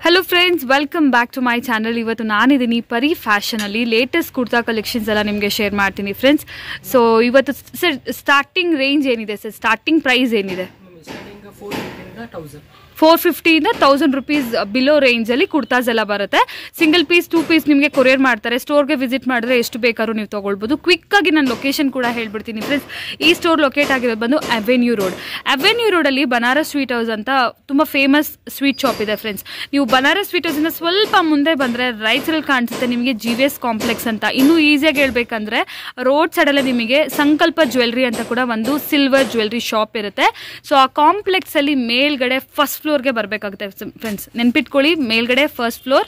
Hello friends welcome back to my channel ಇವತ್ತು ನಾನಿದ್ದೀನಿ ಪರಿ ಫ್ಯಾಷನಲ್ಲಿ ಲೇಟೆಸ್ಟ್ ಕುರ್ತಾ ಕಲೆಕ್ಷನ್ಸ್ ಎಲ್ಲ ನಿಮಗೆ ಶೇರ್ ಮಾಡ್ತೀನಿ ಫ್ರೆಂಡ್ಸ್ ಸೊ ಇವತ್ತು ಸರ್ ಸ್ಟಾರ್ಟಿಂಗ್ ರೇಂಜ್ ಏನಿದೆ ಸರ್ ಸ್ಟಾರ್ಟಿಂಗ್ ಪ್ರೈಸ್ ಏನಿದೆ ಸ್ಟಾರ್ಟಿಂಗ್ ಫೋರ್ ಫಿಫ್ಟಿಯಿಂದ ತೌಸಂಡ್ ಫೋರ್ ಫಿಫ್ಟಿಯಿಂದ ತೌಸಂಡ್ ರುಪೀಸ್ ಬಿಲೋ ರೇಂಜಲ್ಲಿ ಕುರ್ತಾಸ್ ಎಲ್ಲ ಬರುತ್ತೆ ಸಿಂಗಲ್ ಪೀಸ್ ಟೂ ಪೀಸ್ ನಿಮಗೆ ಕೊರಿಯರ್ ಮಾಡ್ತಾರೆ ಸ್ಟೋರ್ಗೆ ವಿಸಿಟ್ ಮಾಡಿದ್ರೆ ಎಷ್ಟು ಬೇಕಾದ್ರೂ ನೀವು ತೊಗೊಳ್ಬೋದು ಕ್ವಿಕ್ಕಾಗಿ ನಾನು ಲೊಕೇಶನ್ ಕೂಡ ಹೇಳ್ಬಿಡ್ತೀನಿ ಫ್ರೆಂಡ್ಸ್ ಈ ಸ್ಟೋರ್ ಲೊಕೇಟ್ ಆಗಿರೋದು ಬಂದು ಅವೆನ್ಯೂ ರೋಡ್ ಅವೆನ್ಯೂ ರೋಡಲ್ಲಿ ಬನಾರಸ್ ಸ್ವೀಟ್ ಹೌಸ್ ಅಂತ ತುಂಬ ಫೇಮಸ್ ಸ್ವೀಟ್ ಶಾಪ್ ಇದೆ ಫ್ರೆಂಡ್ಸ್ ನೀವು ಬನಾರಸ್ ಸ್ವೀಟ್ ಹೌಸಿಂದ ಸ್ವಲ್ಪ ಮುಂದೆ ಬಂದರೆ ರೈಟ್ ಸೈಡಲ್ಲಿ ಕಾಣಿಸುತ್ತೆ ನಿಮಗೆ ಜಿ ವಿ ಎಸ್ ಕಾಂಪ್ಲೆಕ್ಸ್ ಅಂತ ಇನ್ನೂ ಈಸಿಯಾಗಿ ಹೇಳ್ಬೇಕಂದ್ರೆ ರೋಡ್ ಸೈಡಲ್ಲೇ ನಿಮಗೆ ಸಂಕಲ್ಪ ಜ್ಯುವೆಲ್ರಿ ಅಂತ ಕೂಡ ಒಂದು ಸಿಲ್ವರ್ ಜ್ಯುವೆಲ್ರಿ ಶಾಪ್ ಇರುತ್ತೆ ಸೊ ಆ ಕಾಂಪ್ಲೆಕ್ಸಲ್ಲಿ ಮೇಲ್ಗಡೆ ಫಸ್ಟ್ ಫ್ಲೋರ್ಗೆ ಬರಬೇಕಾಗುತ್ತೆ ಫ್ರೆಂಡ್ಸ್ ನೆನ್ಪಿಟ್ಕೊಳ್ಳಿ ಮೇಲ್ಗಡೆ ಫಸ್ಟ್ ಫ್ಲೋರ್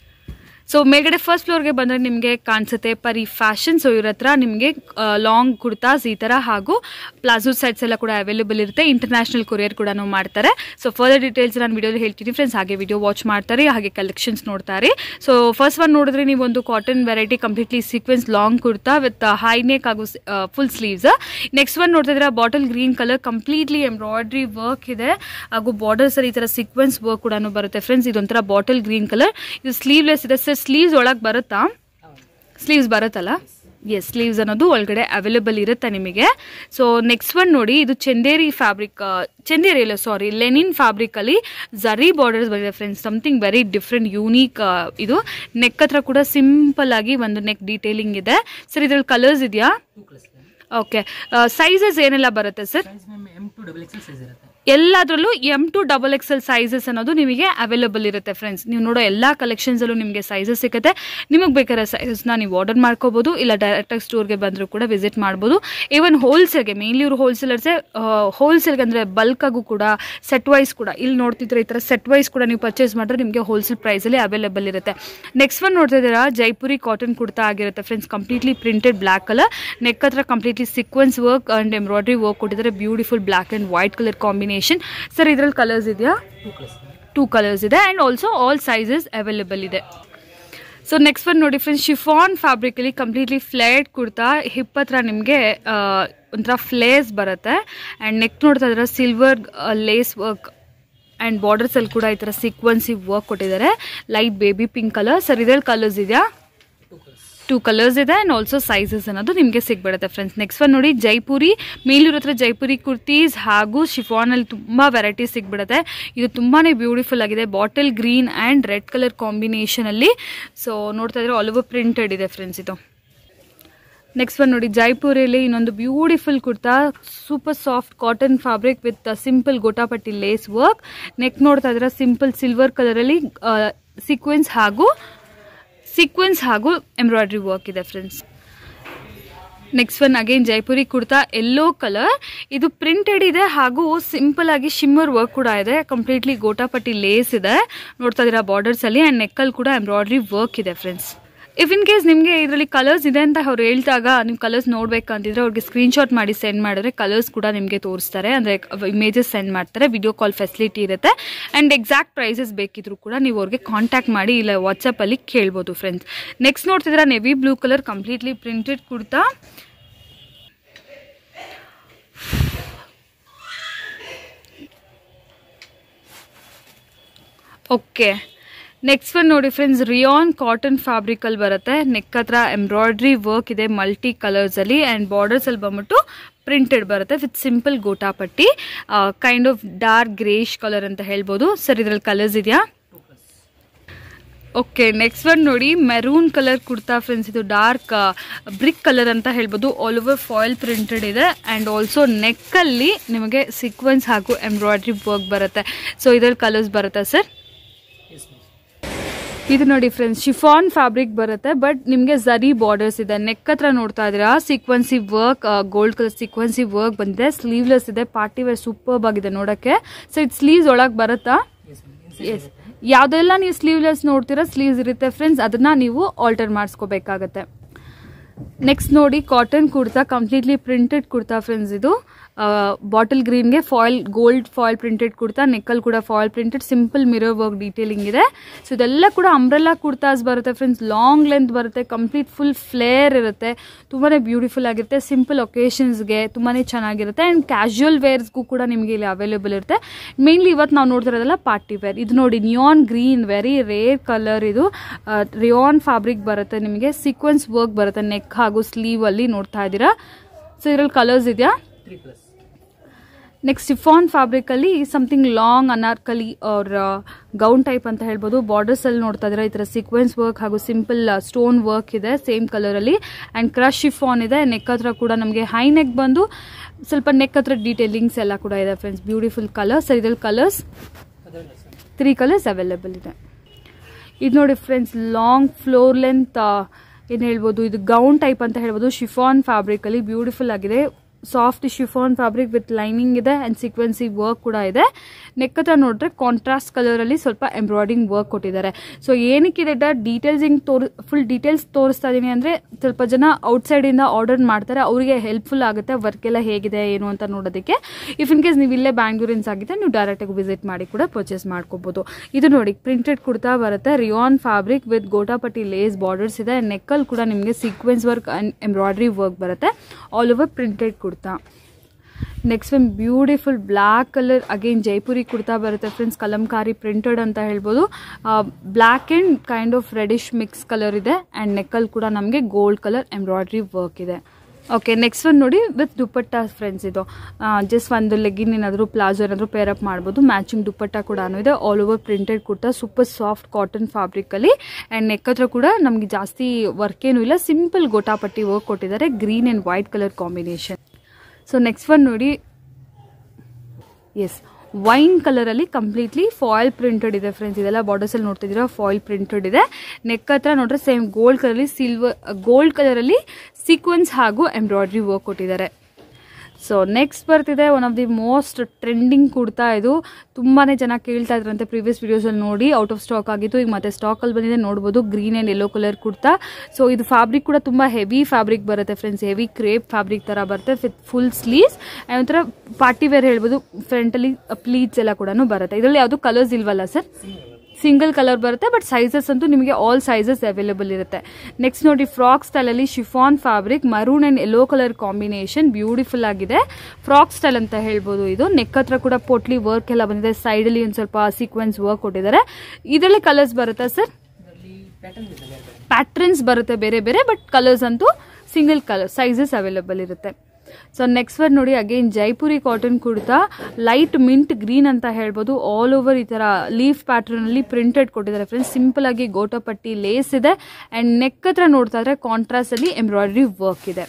ಸೊ ಮೇಲ್ಗಡೆ ಫಸ್ಟ್ ಫ್ಲೋರ್ಗೆ ಬಂದರೆ ನಿಮಗೆ ಕಾಣಿಸುತ್ತೆ ಪರಿ ಫ್ಯಾಷನ್ ಸೊ ಇವ್ರ ಹತ್ರ ನಿಮಗೆ ಲಾಂಗ್ ಕುರ್ತಾಸ್ ಈ ಥರ ಹಾಗೂ ಪ್ಲಾಜೋ ಸೆಟ್ಸ್ ಎಲ್ಲ ಕೂಡ ಅವೈಲೇಬಲ್ ಇರುತ್ತೆ ಇಂಟರ್ನ್ಯಾಷನಲ್ ಕೊರಿಯರ್ ಕೂಡ ಮಾಡ್ತಾರೆ ಸೊ ಫರ್ದರ್ ಡೀಟೇಲ್ಸ್ ನಾನು ವಿಡಿಯೋಲಿ ಹೇಳ್ತೀನಿ ಫ್ರೆಂಡ್ಸ್ ಹಾಗೆ ವಿಡಿಯೋ ವಾಚ್ ಮಾಡ್ತಾರೆ ಹಾಗೆ ಕಲೆಕ್ಷನ್ಸ್ ನೋಡ್ತಾರೆ ಸೊ ಫಸ್ಟ್ ಒನ್ ನೋಡಿದ್ರೆ ನೀವು ಒಂದು cotton variety completely sequence long kurta with high neck ಹಾಗೂ ಫುಲ್ ಸ್ಲೀವ್ಸ್ ನೆಕ್ಸ್ಟ್ ಒನ್ ನೋಡ್ತಿದ್ರೆ bottle green colour completely embroidery work ಇದೆ ಹಾಗೂ ಬಾರ್ಡರ್ಸ್ ಅಲ್ಲಿ ಈ ಥರ ಸೀಕ್ವೆನ್ಸ್ ವರ್ಕ್ ಕೂಡ ಬರುತ್ತೆ ಫ್ರೆಂಡ್ಸ್ ಇದೊಂಥರ ಬಾಟಲ್ ಗ್ರೀನ್ ಕಲರ್ ಇದು ಸ್ಲೀವ್ಲೆಸ್ ಇದೆ ಸರ್ ಸ್ಲೀವ್ಸ್ ಒಳಗೆ ಬರುತ್ತಾ ಸ್ಲೀವ್ಸ್ ಬರುತ್ತಲ್ಲ ಎಸ್ ಸ್ಲೀವ್ಸ್ ಅನ್ನೋದು ಒಳಗಡೆ ಅವೈಲೇಬಲ್ ಇರುತ್ತೆ ನಿಮಗೆ ಸೊ ನೆಕ್ಸ್ಟ್ ಒನ್ ನೋಡಿ ಇದು ಚಂದೇರಿ ಫ್ಯಾಬ್ರಿಕ್ ಚಂದೇರಿ ಇಲ್ಲ ಸಾರಿ ಲೆನಿನ್ ಫ್ಯಾಬ್ರಿಕಲ್ಲಿ ಜರಿ ಬಾರ್ಡರ್ಸ್ ಬಂದಿದೆ friends something very different unique ಇದು ನೆಕ್ ಹತ್ರ ಕೂಡ ಸಿಂಪಲ್ ಆಗಿ ಒಂದು ನೆಕ್ ಡೀಟೇಲಿಂಗ್ ಇದೆ ಸರ್ ಇದ್ರಲ್ಲಿ ಕಲರ್ಸ್ ಇದೆಯಾ ಟೂ ಪ್ಲಸ್ ಓಕೆ ಸೈಜಸ್ ಏನೆಲ್ಲ ಬರುತ್ತೆ sir size ma'am M to double XL size ಇರುತ್ತೆ ಎಲ್ಲದರಲ್ಲೂ M to double XL sizes ಅನ್ನೋದು ನಿಮಗೆ ಅವೈಲೇಬಲ್ ಇರುತ್ತೆ ಫ್ರೆಂಡ್ಸ್ ನೀವು ನೋಡೋ ಎಲ್ಲ ಕಲೆಕ್ಷನ್ಸಲ್ಲೂ ನಿಮಗೆ ಸೈಜಸ್ ಸಿಗುತ್ತೆ ನಿಮಗೆ ಬೇಕಾದ್ರೆ ಸೈಜಸ್ನ ನೀವು ಆರ್ಡರ್ ಮಾಡ್ಕೋಬೋದು ಇಲ್ಲ ಡೈರೆಕ್ಟಾಗಿ ಸ್ಟೋರ್ಗೆ ಬಂದರೂ ಕೂಡ ವಿಸಿಟ್ ಮಾಡ್ಬೋದು ಈವನ್ ಹೋಲ್ಸೇಲ್ಗೆ ಮೇನ್ಲಿ ಇವರು ಹೋಲ್ಸೇಲರ್ಸೇ ಹೋಲ್ಸೇಲ್ಗೆ ಅಂದರೆ ಬಲ್ಕಾಗೂ ಕೂಡ ಸೆಟ್ ವೈಸ್ ಕೂಡ ಇಲ್ಲಿ ನೋಡ್ತಿದ್ರೆ ಈ ಥರ ಸೆಟ್ ವೈಸ್ ಕೂಡ ನೀವು ಪರ್ಚೇಸ್ ಮಾಡಿದ್ರೆ ನಿಮಗೆ ಹೋಲ್ಸೇಲ್ ಪ್ರೈಸಲ್ಲಿ ಅವೈಲೇಬಲ್ ಇರುತ್ತೆ ನೆಕ್ಸ್ಟ್ ಒನ್ ನೋಡ್ತಿದ್ದೀರಾ ಜೈಪುರಿ ಕಾಟನ್ ಕುರ್ತಾ ಆಗಿರುತ್ತೆ friends completely printed black colour neck ಹತ್ರ completely sequence work and embroidery work ಕೊಟ್ಟಿದ್ದಾರೆ beautiful black and white colour combination sir ಇದ್ರಲ್ಲಿ ಕಲರ್ಸ್ ಇದೆಯಾ ಟೂ ಪ್ಲಸ್ ಟೂ ಕಲರ್ಸ್ ಇದೆ and also all sizes available ಇದೆ so next one ನೋಡಿ friends chiffon ಫ್ಯಾಬ್ರಿಕಲ್ಲಿ completely flared kurta hip ಹತ್ರ ನಿಮಗೆ ಒಂಥರ ಫ್ಲೇಸ್ ಬರುತ್ತೆ ಆ್ಯಂಡ್ ನೆಕ್ ನೋಡ್ತಾ ಇದ್ರೆ ಸಿಲ್ವರ್ ಲೇಸ್ ವರ್ಕ್ ಆ್ಯಂಡ್ ಬಾರ್ಡರ್ಸಲ್ಲಿ ಕೂಡ ಈ ಥರ ಸೀಕ್ವೆನ್ಸಿ ವರ್ಕ್ ಕೊಟ್ಟಿದ್ದಾರೆ light baby pink colour sir ಇದ್ರಲ್ಲಿ ಕಲರ್ಸ್ ಇದೆಯಾ ಟೂ ಕಲರ್ಸ್ ಟೂ ಕಲರ್ಸ್ ಇದೆ ಆ್ಯಂಡ್ ಆಲ್ಸೋ ಸೈಜಸ್ ಅನ್ನೋದು ನಿಮಗೆ ಸಿಗ್ಬಿಡುತ್ತೆ ಫ್ರೆಂಡ್ಸ್ ನೆಕ್ಸ್ಟ್ ಒನ್ ನೋಡಿ ಜೈಪುರಿ ಮೇಲೂರ ಹತ್ರ ಜೈಪುರಿ ಕುರ್ತೀಸ್ ಹಾಗೂ ಶಿಫಾನಲ್ಲಿ ತುಂಬ ವೆರೈಟೀಸ್ ಸಿಗ್ಬಿಡುತ್ತೆ ಇದು ತುಂಬಾ ಬ್ಯೂಟಿಫುಲ್ ಆಗಿದೆ bottle green and red colour ಕಾಂಬಿನೇಷನಲ್ಲಿ ಸೊ ನೋಡ್ತಾ ಇದ್ರೆ ಆಲ್ ಓವರ್ ಪ್ರಿಂಟೆಡ್ ಇದೆ ಫ್ರೆಂಡ್ಸ್ ಇದು ನೆಕ್ಸ್ಟ್ ಒನ್ ನೋಡಿ ಜೈಪುರಲ್ಲಿ ಇನ್ನೊಂದು beautiful kurta super soft cotton fabric with simple gotapatti lace work neck ನೋಡ್ತಾ ಇದ್ರೆ ಸಿಂಪಲ್ ಸಿಲ್ವರ್ ಕಲರಲ್ಲಿ ಸೀಕ್ವೆನ್ಸ್ ಹಾಗೂ ಸೀಕ್ವೆನ್ಸ್ ಹಾಗೂ ಎಂಬ್ರಾಯ್ಡ್ರಿ ವರ್ಕ್ ಇದೆ friends next one again Jaipuri kurta yellow colour ಇದು ಪ್ರಿಂಟೆಡ್ ಇದೆ ಹಾಗೂ ಸಿಂಪಲ್ ಆಗಿ ಶಿಮ್ಮರ್ ವರ್ಕ್ ಕೂಡ ಇದೆ ಕಂಪ್ಲೀಟ್ಲಿ ಗೋಟಾಪಟ್ಟಿ ಲೇಸ್ ಇದೆ ನೋಡ್ತಾ ಇದ್ದೀರಾ ಬಾರ್ಡರ್ಸ್ ಅಲ್ಲಿ ಆ್ಯಂಡ್ ನೆಕ್ಕಲ್ಲಿ ಕೂಡ ಎಂಬ್ರಾಯ್ಡ್ರಿ ವರ್ಕ್ ಇದೆ ಫ್ರೆಂಡ್ಸ್ ಇಫ್ ಇನ್ ಕೇಸ್ ನಿಮಗೆ ಇದರಲ್ಲಿ ಕಲರ್ಸ್ ಇದೆ ಅಂತ ಅವ್ರು ಹೇಳ್ದಾಗ ನೀವು ಕಲರ್ಸ್ ನೋಡ್ಬೇಕಂತಿದ್ರೆ ಅವ್ರಿಗೆ ಸ್ಕ್ರೀನ್ಶಾಟ್ ಮಾಡಿ ಸೆಂಡ್ ಮಾಡಿದ್ರೆ ಕಲರ್ಸ್ ಕೂಡ ನಿಮಗೆ ತೋರಿಸ್ತಾರೆ ಅಂದರೆ ಇಮೇಜಸ್ ಸೆಂಡ್ ಮಾಡ್ತಾರೆ ವಿಡಿಯೋ ಕಾಲ್ ಫೆಸಿಲಿಟಿ ಇರುತ್ತೆ ಆ್ಯಂಡ್ ಎಕ್ಸಾಕ್ಟ್ ಪ್ರೈಸಸ್ ಬೇಕಿದ್ರು ಕೂಡ ನೀವು ಅವ್ರಿಗೆ ಕಾಂಟ್ಯಾಕ್ಟ್ ಮಾಡಿ ಇಲ್ಲ ವಾಟ್ಸಪ್ಪಲ್ಲಿ ಕೇಳ್ಬೋದು ಫ್ರೆಂಡ್ಸ್ ನೆಕ್ಸ್ಟ್ ನೋಡ್ತಿದ್ರೆ navy blue colour completely printed kurta okay next one ನೋಡಿ ಫ್ರೆಂಡ್ಸ್ ರಿಯಾನ್ ಕಾಟನ್ ಫ್ಯಾಬ್ರಿಕಲ್ಲಿ ಬರುತ್ತೆ ನೆಕ್ ಹತ್ರ ಎಂಬ್ರಾಯ್ಡ್ರಿ ವರ್ಕ್ ಇದೆ ಮಲ್ಟಿ ಕಲರ್ಸಲ್ಲಿ ಆ್ಯಂಡ್ ಬಾರ್ಡರ್ಸಲ್ಲಿ ಬಂದ್ಬಿಟ್ಟು ಪ್ರಿಂಟೆಡ್ ಬರುತ್ತೆ with simple gotapatti kind of dark greyish colour ಅಂತ ಹೇಳ್ಬೋದು ಸರ್ ಇದ್ರಲ್ಲಿ ಕಲರ್ಸ್ ಇದೆಯಾ two plus okay next one ನೋಡಿ ಮೆರೂನ್ ಕಲರ್ ಕುರ್ತಾ ಫ್ರೆಂಡ್ಸ್ ಇದು ಡಾರ್ಕ್ ಬ್ರಿಕ್ ಕಲರ್ ಅಂತ ಹೇಳ್ಬೋದು ಆಲ್ ಓವರ್ ಫಾಯಿಲ್ ಪ್ರಿಂಟೆಡ್ ಇದೆ ಆ್ಯಂಡ್ ಆಲ್ಸೋ ನೆಕ್ಕಲ್ಲಿ ನಿಮಗೆ ಸೀಕ್ವೆನ್ಸ್ ಹಾಗೂ ಎಂಬ್ರಾಯ್ಡ್ರಿ ವರ್ಕ್ ಬರುತ್ತೆ ಸೊ ಇದ್ರಲ್ಲಿ ಕಲರ್ಸ್ ಬರುತ್ತಾ ಸರ್ ಎಸ್ ಮ್ಯಾಮ್ ಇದು ನೋಡಿ ಫ್ರೆಂಡ್ಸ್ ಶಿಫಾನ್ ಫ್ಯಾಬ್ರಿಕ್ ಬರುತ್ತೆ ಬಟ್ ನಿಮಗೆ ಝರಿ ಬಾರ್ಡರ್ಸ್ ಇದೆ ನೆಕ್ ಹತ್ರ ನೋಡ್ತಾ ಇದ್ದೀರಾ ಸೀಕ್ವೆನ್ಸಿ ವರ್ಕ್ ಗೋಲ್ಡ್ ಕಲರ್ ಸೀಕ್ವೆನ್ಸಿ ವರ್ಕ್ ಬಂದಿದೆ ಸ್ಲೀವ್ಲೆಸ್ ಇದೆ ಪಾರ್ಟಿ ವೇರ್ ಸೂಪರ್ಬ್ ಆಗಿದೆ ನೋಡೋಕ್ಕೆ ಸೊ ಇದು ಸ್ಲೀವ್ಸ್ ಒಳಗೆ ಬರುತ್ತಾ ಎಸ್ ಮ್ಯಾಮ್ ಎಸ್ ಯಾವುದೆಲ್ಲ ನೀವು ಸ್ಲೀವ್ಲೆಸ್ ನೋಡ್ತೀರಾ ಸ್ಲೀವ್ಸ್ ಇರುತ್ತೆ ಫ್ರೆಂಡ್ಸ್ ಅದನ್ನ ನೀವು ಆಲ್ಟರ್ ಮಾಡಿಸ್ಕೋಬೇಕಾಗತ್ತೆ ನೆಕ್ಸ್ಟ್ ನೋಡಿ cotton kurta completely printed kurta friends ಇದು ಬಾಟಲ್ ಗ್ರೀನ್ಗೆ foil gold foil printed kurta ನೆಕ್ಕಲ್ ಕೂಡ foil printed simple mirror work detailing ಇದೆ ಸೊ ಇದೆಲ್ಲ ಕೂಡ ಅಂಬ್ರೆಲಾ ಕುರ್ತಾಸ್ ಬರುತ್ತೆ ಫ್ರೆಂಡ್ಸ್ ಲಾಂಗ್ ಲೆಂತ್ ಬರುತ್ತೆ ಕಂಪ್ಲೀಟ್ ಫುಲ್ ಫ್ಲೇರ್ ಇರುತ್ತೆ ತುಂಬಾ ಬ್ಯೂಟಿಫುಲ್ ಆಗಿರುತ್ತೆ ಸಿಂಪಲ್ ಒಕೇಶನ್ಸ್ಗೆ ತುಂಬಾ ಚೆನ್ನಾಗಿರುತ್ತೆ ಆ್ಯಂಡ್ ಕ್ಯಾಶುವಲ್ ವೇರ್ಸ್ಗೂ ಕೂಡ ನಿಮಗೆ ಇಲ್ಲಿ ಅವೈಲೇಬಲ್ ಇರುತ್ತೆ ಮೇನ್ಲಿ ಇವತ್ತು ನಾವು ನೋಡ್ತಿರೋದಲ್ಲ ಪಾರ್ಟಿ ವೇರ್ ಇದು ನೋಡಿ neon green very rare colour ಇದು ರಿಯಾನ್ ಫ್ಯಾಬ್ರಿಕ್ ಬರುತ್ತೆ ನಿಮಗೆ ಸೀಕ್ವೆನ್ಸ್ ವರ್ಕ್ ಬರುತ್ತೆ ನೆಕ್ ಹಾಗೂ ಸ್ಲೀವ್ ಅಲ್ಲಿ ನೋಡ್ತಾ ಇದ್ದೀರಾ ಸೊ ಇದ್ರಲ್ಲಿ ಕಲರ್ಸ್ ಇದೆಯಾ three plus next chiffon fabric ಅಲ್ಲಿ ಸಮಥಿಂಗ್ ಲಾಂಗ್ ಅನಾರ್ಕಲಿ ಅವ್ರ ಗೌನ್ ಟೈಪ್ ಅಂತ ಹೇಳ್ಬೋದು ಬಾರ್ಡರ್ಸ್ ಅಲ್ಲಿ ನೋಡ್ತಾ ಇದ್ರೆ ಈ ತರ ಸೀಕ್ವೆನ್ಸ್ ವರ್ಕ್ ಹಾಗೂ ಸಿಂಪಲ್ ಸ್ಟೋನ್ ವರ್ಕ್ ಇದೆ ಸೇಮ್ ಕಲರ್ ಅಲ್ಲಿ ಅಂಡ್ ಕ್ರಶ್ ಶಿಫಾನ್ ಇದೆ ನೆಕ್ ಹತ್ರ ಕೂಡ ನಮಗೆ ಹೈ ನೆಕ್ ಬಂದು ಸ್ವಲ್ಪ ನೆಕ್ ಹತ್ರ ಡೀಟೇಲಿಂಗ್ಸ್ ಎಲ್ಲ ಕೂಡ ಇದೆ ಫ್ರೆಂಡ್ಸ್ ಬ್ಯೂಟಿಫುಲ್ ಕಲರ್ಸ್ ಇದ್ರಲ್ಲಿ ಕಲರ್ಸ್ ಅದರಲ್ಲ ಸರ್ ತ್ರೀ ಕಲರ್ಸ್ ಅವೈಲೇಬಲ್ ಇದೆ ಇದು ನೋಡಿ ಫ್ರೆಂಡ್ಸ್ ಲಾಂಗ್ ಫ್ಲೋರ್ ಲೆಂತ್ ಏನು ಹೇಳ್ಬೋದು ಇದು ಗೌನ್ ಟೈಪ್ ಅಂತ ಹೇಳ್ಬೋದು ಶಿಫಾನ್ ಫ್ಯಾಬ್ರಿಕ್ ಅಲ್ಲಿ ಬ್ಯೂಟಿಫುಲ್ ಆಗಿದೆ soft chiffon fabric with lining ಇದೆ ಅಂಡ್ ಸೀಕ್ವೆನ್ಸಿ ವರ್ಕ್ ಕೂಡ ಇದೆ ನೆಕ್ ಹತ್ರ ನೋಡಿದ್ರೆ ಕಾಂಟ್ರಾಸ್ಟ್ ಕಲರ್ ಅಲ್ಲಿ ಸ್ವಲ್ಪ ಎಂಬ್ರಾಯ್ಡಿಂಗ್ ವರ್ಕ್ ಕೊಟ್ಟಿದ್ದಾರೆ ಸೊ ಏನಕ್ಕಿದೆ ಡೀಟೇಲ್ಸ್ ಹಿಂಗ್ ತೋರ್ ಫುಲ್ ಡೀಟೇಲ್ಸ್ ತೋರಿಸ್ತಾ ಇದೀನಿ ಅಂದ್ರೆ ಸ್ವಲ್ಪ ಜನ ಔಟ್ಸೈಡ್ ಇಂದ ಆರ್ಡರ್ ಮಾಡ್ತಾರೆ ಅವರಿಗೆ ಹೆಲ್ಪ್ಫುಲ್ ಆಗುತ್ತೆ ವರ್ಕ್ ಎಲ್ಲ ಹೇಗಿದೆ ಏನು ಅಂತ ನೋಡೋದಕ್ಕೆ ಇಫ್ ಇನ್ ಕೇಸ್ ನೀವು ಇಲ್ಲೇ ಬ್ಯಾಂಗ್ಳೂರಿನ್ಸ್ ಆಗಿದ್ದರೆ ನೀವು ಡೈರೆಕ್ಟಾಗಿ ವಿಸಿಟ್ ಮಾಡಿ ಕೂಡ ಪರ್ಚೇಸ್ ಮಾಡ್ಕೋಬಹುದು ಇದು ನೋಡಿ ಪ್ರಿಂಟೆಡ್ ಕುರ್ತಾ ಬರುತ್ತೆ rayon fabric with gotapatti lace borders ಇದೆ ನೆಕ್ಕಲ್ ಕೂಡ ನಿಮಗೆ sequence work and embroidery work ಬರುತ್ತೆ all over printed kurta next one beautiful black colour again Jaipuri kurta ಬರುತ್ತೆ ಫ್ರೆಂಡ್ಸ್ ಕಲಂಕಾರಿ ಪ್ರಿಂಟೆಡ್ ಅಂತ ಹೇಳ್ಬೋದು black and kind of reddish mix colour ಇದೆ ಆ್ಯಂಡ್ ನೆಕ್ಕಲ್ ಕೂಡ ನಮಗೆ ಗೋಲ್ಡ್ ಕಲರ್ ಎಂಬ್ರಾಯ್ಡ್ರಿ ವರ್ಕ್ ಇದೆ ಓಕೆ ನೆಕ್ಸ್ಟ್ ಒಂದು ನೋಡಿ ವಿತ್ ದುಪ್ಪಟ್ಟ ಫ್ರೆಂಡ್ಸ್ ಇದು ಜಸ್ಟ್ ಒಂದು ಲೆಗಿನ್ ಏನಾದರೂ ಪ್ಲಾಜೋ ಏನಾದರೂ ಪೇರ್ ಅಪ್ ಮಾಡ್ಬೋದು ಮ್ಯಾಚಿಂಗ್ ದುಪ್ಪಟ್ಟ ಕೂಡ ಇದೆ all over printed kurta super soft cotton ಫ್ಯಾಬ್ರಿಕಲ್ಲಿ ಆ್ಯಂಡ್ ನೆಕ್ ಹತ್ರ ಕೂಡ ನಮಗೆ ಜಾಸ್ತಿ ವರ್ಕ್ ಏನೂ ಇಲ್ಲ ಸಿಂಪಲ್ ಗೋಟಾಪಟ್ಟಿ ವರ್ಕ್ ಕೊಟ್ಟಿದ್ದಾರೆ green and white colour combination so next one ನೋಡಿ ಎಸ್ ವೈನ್ ಕಲರಲ್ಲಿ ಕಂಪ್ಲೀಟ್ಲಿ ಫಾಯಿಲ್ ಪ್ರಿಂಟೆಡ್ ಇದೆ ಫ್ರೆಂಡ್ಸ್ ಇದೆಲ್ಲ ಬಾರ್ಡರ್ಸಲ್ಲಿ ನೋಡ್ತಿದ್ದೀರಾ ಫಾಯಿಲ್ ಪ್ರಿಂಟೆಡ್ ಇದೆ ನೆಕ್ ಹತ್ರ ನೋಡ್ರೆ ಸೇಮ್ ಗೋಲ್ಡ್ ಕಲರಲ್ಲಿ ಸಿಲ್ವರ್ ಗೋಲ್ಡ್ ಕಲರಲ್ಲಿ ಸೀಕ್ವೆನ್ಸ್ ಹಾಗೂ ಎಂಬ್ರಾಯ್ಡ್ರಿ ವರ್ಕ್ ಕೊಟ್ಟಿದ್ದಾರೆ ಸೊ ನೆಕ್ಸ್ಟ್ ಬರ್ತಿದೆ one of the most trending kurta ಇದು ತುಂಬಾ ಜನ ಕೇಳ್ತಾ ಇದ್ರಂತೆ ಪ್ರೀವಿಯಸ್ ವಿಡಿಯೋಸಲ್ಲಿ ನೋಡಿ ಔಟ್ ಆಫ್ ಸ್ಟಾಕ್ ಆಗಿತ್ತು ಈಗ ಮತ್ತೆ ಸ್ಟಾಕಲ್ಲಿ ಬಂದಿದೆ ನೋಡ್ಬೋದು green and yellow colour kurta so ಇದು ಫ್ಯಾಬ್ರಿಕ್ ಕೂಡ ತುಂಬ ಹೆವಿ ಫ್ಯಾಬ್ರಿಕ್ ಬರುತ್ತೆ ಫ್ರೆಂಡ್ಸ್ ಹೆವಿ ಕ್ರೇಪ್ ಫ್ಯಾಬ್ರಿಕ್ ಥರ ಬರುತ್ತೆ ವಿತ್ ಫುಲ್ ಸ್ಲೀವ್ಸ್ ಒಂಥರ ಪಾರ್ಟಿ ವೇರ್ ಹೇಳ್ಬೋದು ಫ್ರಂಟಲ್ಲಿ ಪ್ಲೀಟ್ಸ್ ಎಲ್ಲ ಕೂಡ ಬರುತ್ತೆ ಇದರಲ್ಲಿ ಯಾವುದು ಕಲರ್ಸ್ ಇಲ್ವಲ್ಲ ಸರ್ ಸಿಂಗಲ್ ಕಲರ್ ಬರುತ್ತೆ ಬಟ್ ಸೈಜಸ್ ಅಂತೂ ನಿಮಗೆ ಆಲ್ ಸೈಜಸ್ ಅವೈಲೇಬಲ್ ಇರುತ್ತೆ ನೆಕ್ಸ್ಟ್ ನೋಡಿ ಫ್ರಾಕ್ ಸ್ಟೈಲಲ್ಲಿ chiffon fabric maroon and yellow colour combination beautiful ಆಗಿದೆ ಫ್ರಾಕ್ ಸ್ಟೈಲ್ ಅಂತ ಹೇಳ್ಬೋದು ಇದು ನೆಕ್ ಹತ್ರ ಕೂಡ ಪೋಟ್ಲಿ ವರ್ಕ್ ಎಲ್ಲ ಬಂದಿದೆ ಸೈಡಲ್ಲಿ ಒಂದು ಸ್ವಲ್ಪ ಸೀಕ್ವೆನ್ಸ್ ವರ್ಕ್ ಕೊಟ್ಟಿದ್ದಾರೆ ಇದರಲ್ಲಿ ಕಲರ್ಸ್ ಬರುತ್ತಾ ಸರ್ ಇದರಲ್ಲಿ ಪ್ಯಾಟರ್ನ್ ಇದೆ ಬೇರೆ ಬೇರೆ ಪ್ಯಾಟ್ರನ್ಸ್ ಬರುತ್ತೆ ಬೇರೆ ಬೇರೆ ಬಟ್ ಕಲರ್ಸ್ ಅಂತೂ ಸಿಂಗಲ್ ಕಲರ್ ಸೈಜಸ್ ಅವೈಲೇಬಲ್ ಇರುತ್ತೆ ಸೊ ನೆಕ್ಸ್ಟ್ ವರ್ಡ್ ನೋಡಿ again Jaipuri cotton kurta light mint green ಅಂತ ಹೇಳ್ಬೋದು ಆಲ್ ಓವರ್ ಈ ತರ ಲೀಫ್ ಪ್ಯಾಟರ್ನ್ ಅಲ್ಲಿ ಪ್ರಿಂಟೆಡ್ ಕೊಟ್ಟಿದ್ದಾರೆ ಫ್ರೆಂಡ್ಸ್ ಸಿಂಪಲ್ ಆಗಿ ಗೋಟಪಟ್ಟಿ ಲೇಸ್ ಇದೆ ಅಂಡ್ ನೆಕ್ ಹತ್ರ ನೋಡ್ತಾ ಇದ್ರೆ ಕಾಂಟ್ರಾಸ್ಟ್ ಅಲ್ಲಿ ಎಂಬ್ರಾಯ್ಡ್ರಿ ವರ್ಕ್ ಇದೆ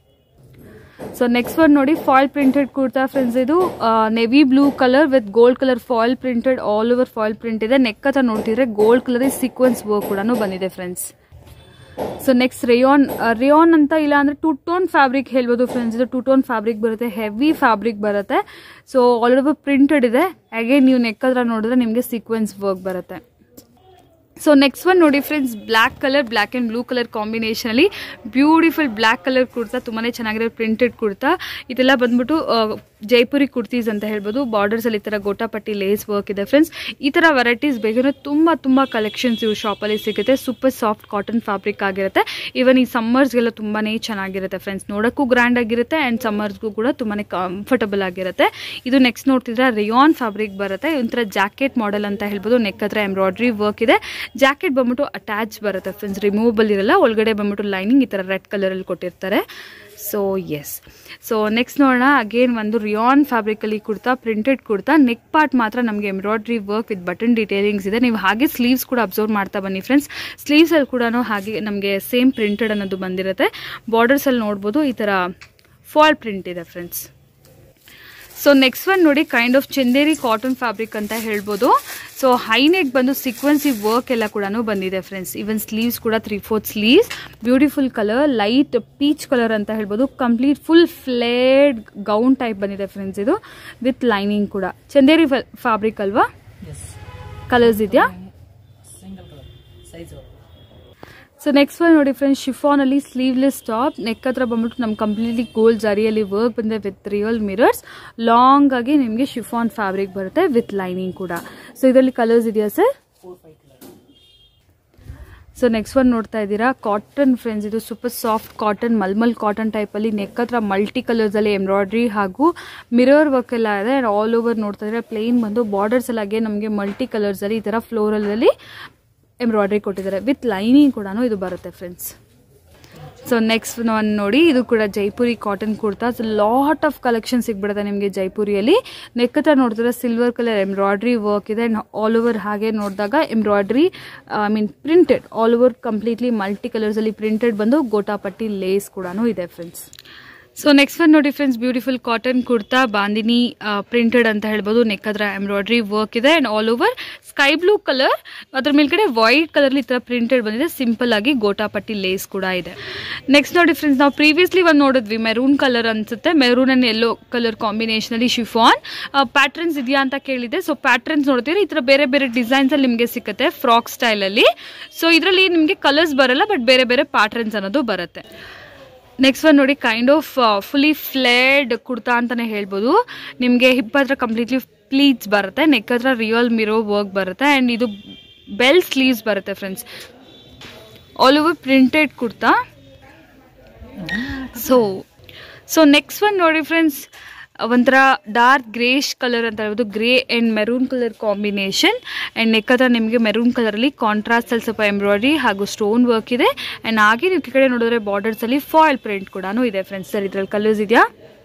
ಸೊ ನೆಕ್ಸ್ಟ್ ಒನ್ ನೋಡಿ ಫಾಯಿಲ್ ಪ್ರಿಂಟೆಡ್ ಕುರ್ತಾ ಫ್ರೆಂಡ್ಸ್ ಇದು navy blue colour with gold colour foil printed all over foil print ಇದೆ ನೆಕ್ ಹತ್ರ ನೋಡ್ತಿದ್ರೆ ಗೋಲ್ಡ್ ಕಲರ್ ಸೀಕ್ವೆನ್ಸ್ ವರ್ಕ್ ಕೂಡ ಬಂದಿದೆ friends so next rayon rayon ಅಂತ ಇಲ್ಲ ಅಂದ್ರೆ ಟೂ ಟೋನ್ ಫ್ಯಾಬ್ರಿಕ್ ಹೇಳ್ಬೋದು ಫ್ರೆಂಡ್ಸ್ ಇದು ಟೂ ಟೋನ್ ಫ್ಯಾಬ್ರಿಕ್ ಬರುತ್ತೆ ಹೆವಿ ಫ್ಯಾಬ್ರಿಕ್ ಬರುತ್ತೆ ಸೊ ಆಲ್ ಓವರ್ ಪ್ರಿಂಟೆಡ್ ಇದೆ ಅಗೇನ್ ನೀವು ನೆಕ್ ಹತ್ರ ನೋಡಿದ್ರೆ ನಿಮಗೆ ಸೀಕ್ವೆನ್ಸ್ ವರ್ಕ್ ಬರುತ್ತೆ ಸೊ ನೆಕ್ಸ್ಟ್ ಒನ್ ನೋಡಿ friends black colour black and blue colour combination ಅಲ್ಲಿ ಬ್ಯೂಟಿಫುಲ್ ಬ್ಲ್ಯಾಕ್ ಕಲರ್ ಕುರ್ತಾ ತುಂಬಾನೇ ಚೆನ್ನಾಗಿದೆ ಪ್ರಿಂಟೆಡ್ ಕುರ್ತಾ ಇದೆಲ್ಲ ಬಂದ್ಬಿಟ್ಟು ಆ, ಜೈಪುರಿ ಕುರ್ತೀಸ್ ಅಂತ ಹೇಳ್ಬೋದು ಬಾರ್ಡರ್ಸ್ ಅಲ್ಲಿ ಈ ತರ ಗೋಟಾಪಟ್ಟಿ ಲೇಸ್ ವರ್ಕ್ ಇದೆ ಫ್ರೆಂಡ್ಸ್ ಈ ತರ ವೆರೈಟೀಸ್ ಬೇಕಿದ್ರೆ ತುಂಬಾ ತುಂಬಾ ಕಲೆಕ್ಷನ್ಸ್ ಇವು ಶಾಪಲ್ಲಿ ಸಿಗುತ್ತೆ ಸೂಪರ್ ಸಾಫ್ಟ್ ಕಾಟನ್ ಫ್ಯಾಬ್ರಿಕ್ ಆಗಿರುತ್ತೆ ಇವನ್ ಈ ಸಮ್ಮರ್ಸ್ಗೆಲ್ಲ ತುಂಬಾನೇ ಚೆನ್ನಾಗಿರುತ್ತೆ ಫ್ರೆಂಡ್ಸ್ ನೋಡೋಕ್ಕೂ ಗ್ರ್ಯಾಂಡ್ ಆಗಿರುತ್ತೆ ಅಂಡ್ ಸಮ್ಮರ್ಸ್ಗೂ ಕೂಡ ತುಂಬಾನೇ ಕಂಫರ್ಟಬಲ್ ಆಗಿರುತ್ತೆ ಇದು ನೆಕ್ಸ್ಟ್ ನೋಡ್ತಿದ್ರೆ ರಿಯಾನ್ ಫ್ಯಾಬ್ರಿಕ್ ಬರುತ್ತೆ ಒಂಥರ ಜಾಕೆಟ್ ಮಾಡೆಲ್ ಅಂತ ಹೇಳ್ಬೋದು ನೆಕ್ ಹತ್ರ ಎಂಬ್ರಾಯ್ಡ್ರಿ ವರ್ಕ್ ಇದೆ ಜಾಕೆಟ್ ಬಂದ್ಬಿಟ್ಟು ಅಟ್ಯಾಚ್ ಬರುತ್ತೆ ಫ್ರೆಂಡ್ಸ್ ರಿಮೂವಬಲ್ ಇರಲ್ಲ ಒಳಗಡೆ ಬಂದ್ಬಿಟ್ಟು ಲೈನಿಂಗ್ ಈ ಥರ ರೆಡ್ ಕಲರಲ್ಲಿ ಕೊಟ್ಟಿರ್ತಾರೆ ಸೊ ಎಸ್ ಸೊ ನೆಕ್ಸ್ಟ್ ನೋಡೋಣ ಅಗೇನ್ ಒಂದು ರಿಯಾನ್ ಫ್ಯಾಬ್ರಿಕಲ್ಲಿ kurta printed kurta neck part ಮಾತ್ರ ನಮಗೆ embroidery work with button detailings ಇದೆ ನೀವು ಹಾಗೆ ಸ್ಲೀವ್ಸ್ ಕೂಡ ಅಬ್ಸರ್ವ್ ಮಾಡ್ತಾ ಬನ್ನಿ ಫ್ರೆಂಡ್ಸ್ ಸ್ಲೀವ್ಸಲ್ಲಿ ಕೂಡ ಹಾಗೆ ನಮಗೆ ಸೇಮ್ ಪ್ರಿಂಟೆಡ್ ಅನ್ನೋದು ಬಂದಿರುತ್ತೆ ಬಾರ್ಡರ್ಸಲ್ಲಿ ನೋಡ್ಬೋದು ಈ ಥರ ಫಾಲ್ ಪ್ರಿಂಟ್ ಇದೆ ಫ್ರೆಂಡ್ಸ್ ಸೊ ನೆಕ್ಸ್ಟ್ ಒನ್ ನೋಡಿ kind of Chanderi cotton fabric ಅಂತ ಹೇಳ್ಬೋದು ಸೊ ಹೈನೆಕ್ ಬಂದು ಸೀಕ್ವೆನ್ಸಿ ವರ್ಕ್ ಎಲ್ಲ ಕೂಡ ಬಂದಿದೆ ಫ್ರೆಂಡ್ಸ್ ಈವನ್ ಸ್ಲೀವ್ಸ್ ಕೂಡ three fourth sleeves beautiful colour light peach colour ಅಂತ ಹೇಳ್ಬೋದು complete full flared gown type ಬಂದಿದೆ ಫ್ರೆಂಡ್ಸ್ ಇದು ವಿತ್ ಲೈನಿಂಗ್ ಕೂಡ ಚಂದೇರಿ ಫ್ಯಾಬ್ರಿಕ್ ಅಲ್ವಾ ಎಸ್ ಕಲರ್ಸ್ ಇದೆಯಾ single colour size so next one ನೋಡಿ ಫ್ರೆಂಡ್ಸ್ ಶಿಫಾನಲ್ಲಿ ಸ್ಲೀವ್ಲೆಸ್ ಟಾಪ್ ನೆಕ್ ಹತ್ರ ಬಂದ್ಬಿಟ್ಟು ನಮ್ಮ ಕಂಪ್ಲೀಟ್ಲಿ ಗೋಲ್ಡ್ ಜರಿಯಲ್ಲಿ ವರ್ಕ್ ಬಂದಿದೆ ವಿತ್ ರಿಯಲ್ ಮಿರರ್ಸ್ ಲಾಂಗ್ ಆಗಿ ನಿಮಗೆ ಶಿಫಾನ್ ಫ್ಯಾಬ್ರಿಕ್ ಬರುತ್ತೆ ವಿತ್ ಲೈನಿಂಗ್ ಕೂಡ ಸೊ ಇದರಲ್ಲಿ ಕಲರ್ಸ್ ಇದೆಯಾ sir four five colour so next one ನೋಡ್ತಾ ಇದ್ದೀರಾ ಕಾಟನ್ ಫ್ರೆಂಡ್ಸ್ ಇದು super soft cotton malmal cotton ಟೈಪಲ್ಲಿ ನೆಕ್ ಹತ್ರ ಮಲ್ಟಿ ಕಲರ್ಸಲ್ಲಿ ಎಂಬ್ರಾಯ್ಡ್ರಿ ಹಾಗೂ ಮಿರರ್ ವರ್ಕ್ ಎಲ್ಲ ಇದೆ ಆ್ಯಂಡ್ ಆಲ್ ಓವರ್ ನೋಡ್ತಾ ಇದ್ರೆ ಪ್ಲೇನ್ ಬಂದು ಬಾರ್ಡರ್ಸ್ ಎಲ್ಲಾಗೆ ನಮಗೆ ಮಲ್ಟಿ ಕಲರ್ಸಲ್ಲಿ ಈ ಥರ ಫ್ಲೋರಲಲ್ಲಿ ಎಂಬ್ರಾಯ್ಡ್ರಿ ಕೊಟ್ಟಿದ್ದಾರೆ ವಿತ್ ಲೈನಿಂಗ್ ಕೂಡ ಇದು ಬರುತ್ತೆ ಫ್ರೆಂಡ್ಸ್ ಸೊ ನೆಕ್ಸ್ಟ್ ಒನ್ ನೋಡಿ ಇದು ಕೂಡ Jaipuri cotton kurta so lot of collection ಸಿಗ್ಬಿಡುತ್ತೆ ನಿಮಗೆ ಜೈಪುರಿಯಲ್ಲಿ ನೆಕ್ ಹತ್ರ ನೋಡಿದ್ರೆ ಸಿಲ್ವರ್ ಕಲರ್ ಎಂಬ್ರಾಯ್ಡ್ರಿ ವರ್ಕ್ ಇದೆ ಆ್ಯಂಡ್ ಆಲ್ ಓವರ್ ಹಾಗೆ ನೋಡಿದಾಗ embroidery I mean printed all over completely multi ಕಲರ್ಸಲ್ಲಿ ಪ್ರಿಂಟೆಡ್ ಬಂದು ಗೋಟಾಪಟ್ಟಿ ಲೇಸ್ ಕೂಡ ಇದೆ ಫ್ರೆಂಡ್ಸ್ ಸೊ ನೆಕ್ಸ್ಟ್ ಒನ್ ನೋಡಿ friends beautiful cotton kurta bandhani printed ಅಂತ ಹೇಳ್ಬೋದು ನೆಕ್ ಹತ್ರ ಎಂಬ್ರಾಯ್ಡ್ರಿ ವರ್ಕ್ ಇದೆ and all over sky blue colour ಅದ್ರ ಮೇಲ್ಗಡೆ ವೈಟ್ ಕಲರ್ಲಿ ಈ ಥರ ಪ್ರಿಂಟೆಡ್ ಬಂದಿದೆ ಸಿಂಪಲ್ ಆಗಿ ಗೋಟಾಪಟ್ಟಿ ಲೇಸ್ ಕೂಡ ಇದೆ ನೆಕ್ಸ್ಟ್ ನೋಡಿ ಫ್ರೆಂಡ್ಸ್ ನಾವು ಪ್ರೀವಿಯಸ್ಲಿ ಒಂದು ನೋಡಿದ್ವಿ ಮೆರೂನ್ ಕಲರ್ ಅನ್ಸುತ್ತೆ ಮೆರೂನ್ ಅಂಡ್ ಯೆಲ್ಲೋ ಕಲರ್ ಕಾಂಬಿನೇಷನಲ್ಲಿ ಶಿಫಾನ್ ಪ್ಯಾಟ್ರನ್ಸ್ ಇದೆಯಾ ಅಂತ ಕೇಳಿದೆ ಸೊ ಪ್ಯಾಟ್ರನ್ಸ್ ನೋಡ್ತೀರಿ ಈ ಥರ ಬೇರೆ ಬೇರೆ ಡಿಸೈನ್ಸ್ ಅಲ್ಲಿ ನಿಮಗೆ ಸಿಗುತ್ತೆ ಫ್ರಾಕ್ ಸ್ಟೈಲಲ್ಲಿ ಸೊ ಇದರಲ್ಲಿ ನಿಮಗೆ ಕಲರ್ಸ್ ಬರಲ್ಲ ಬಟ್ ಬೇರೆ ಬೇರೆ ಪ್ಯಾಟ್ರನ್ಸ್ ಅನ್ನೋದು ಬರುತ್ತೆ ನೆಕ್ಸ್ಟ್ ಒನ್ ನೋಡಿ kind of fully flared kurta ಅಂತಾನೆ ಹೇಳ್ಬೋದು ನಿಮಗೆ ಹಿಪ್ ಹತ್ರ ಕಂಪ್ಲೀಟ್ಲಿ ಪ್ಲೀಟ್ಸ್ ಬರುತ್ತೆ ನೆಕ್ ಹತ್ರ ರಿಯಲ್ ಮಿರೋ ವರ್ಕ್ ಬರುತ್ತೆ ಆ್ಯಂಡ್ ಇದು ಬೆಲ್ ಸ್ಲೀವ್ಸ್ ಬರುತ್ತೆ friends all over printed kurta so so next one ನೋಡಿ ಫ್ರೆಂಡ್ಸ್ ಒಂಥರ ಡಾರ್ಕ್ ಗ್ರೇಶ್ ಕಲರ್ ಅಂತ ಹೇಳ್ಬೋದು grey and maroon colour combination and neck ಹತ್ರ ನಿಮಗೆ ಮೆರೂನ್ ಕಲರಲ್ಲಿ ಕಾಂಟ್ರಾಸ್ಟಲ್ಲಿ ಸ್ವಲ್ಪ ಎಂಬ್ರಾಯ್ಡ್ರಿ ಹಾಗೂ ಸ್ಟೋನ್ ವರ್ಕ್ ಇದೆ ಆ್ಯಂಡ್ ಹಾಗೆ ನೀವು ಈ ಕಡೆ ನೋಡಿದ್ರೆ ಬಾರ್ಡರ್ಸಲ್ಲಿ ಫಾಯಿಲ್ ಪ್ರಿಂಟ್ ಕೂಡ ಇದೆ ಫ್ರೆಂಡ್ಸ್ ಸರ್ ಇದರಲ್ಲಿ ಕಲರ್ಸ್ ಇದೆಯಾ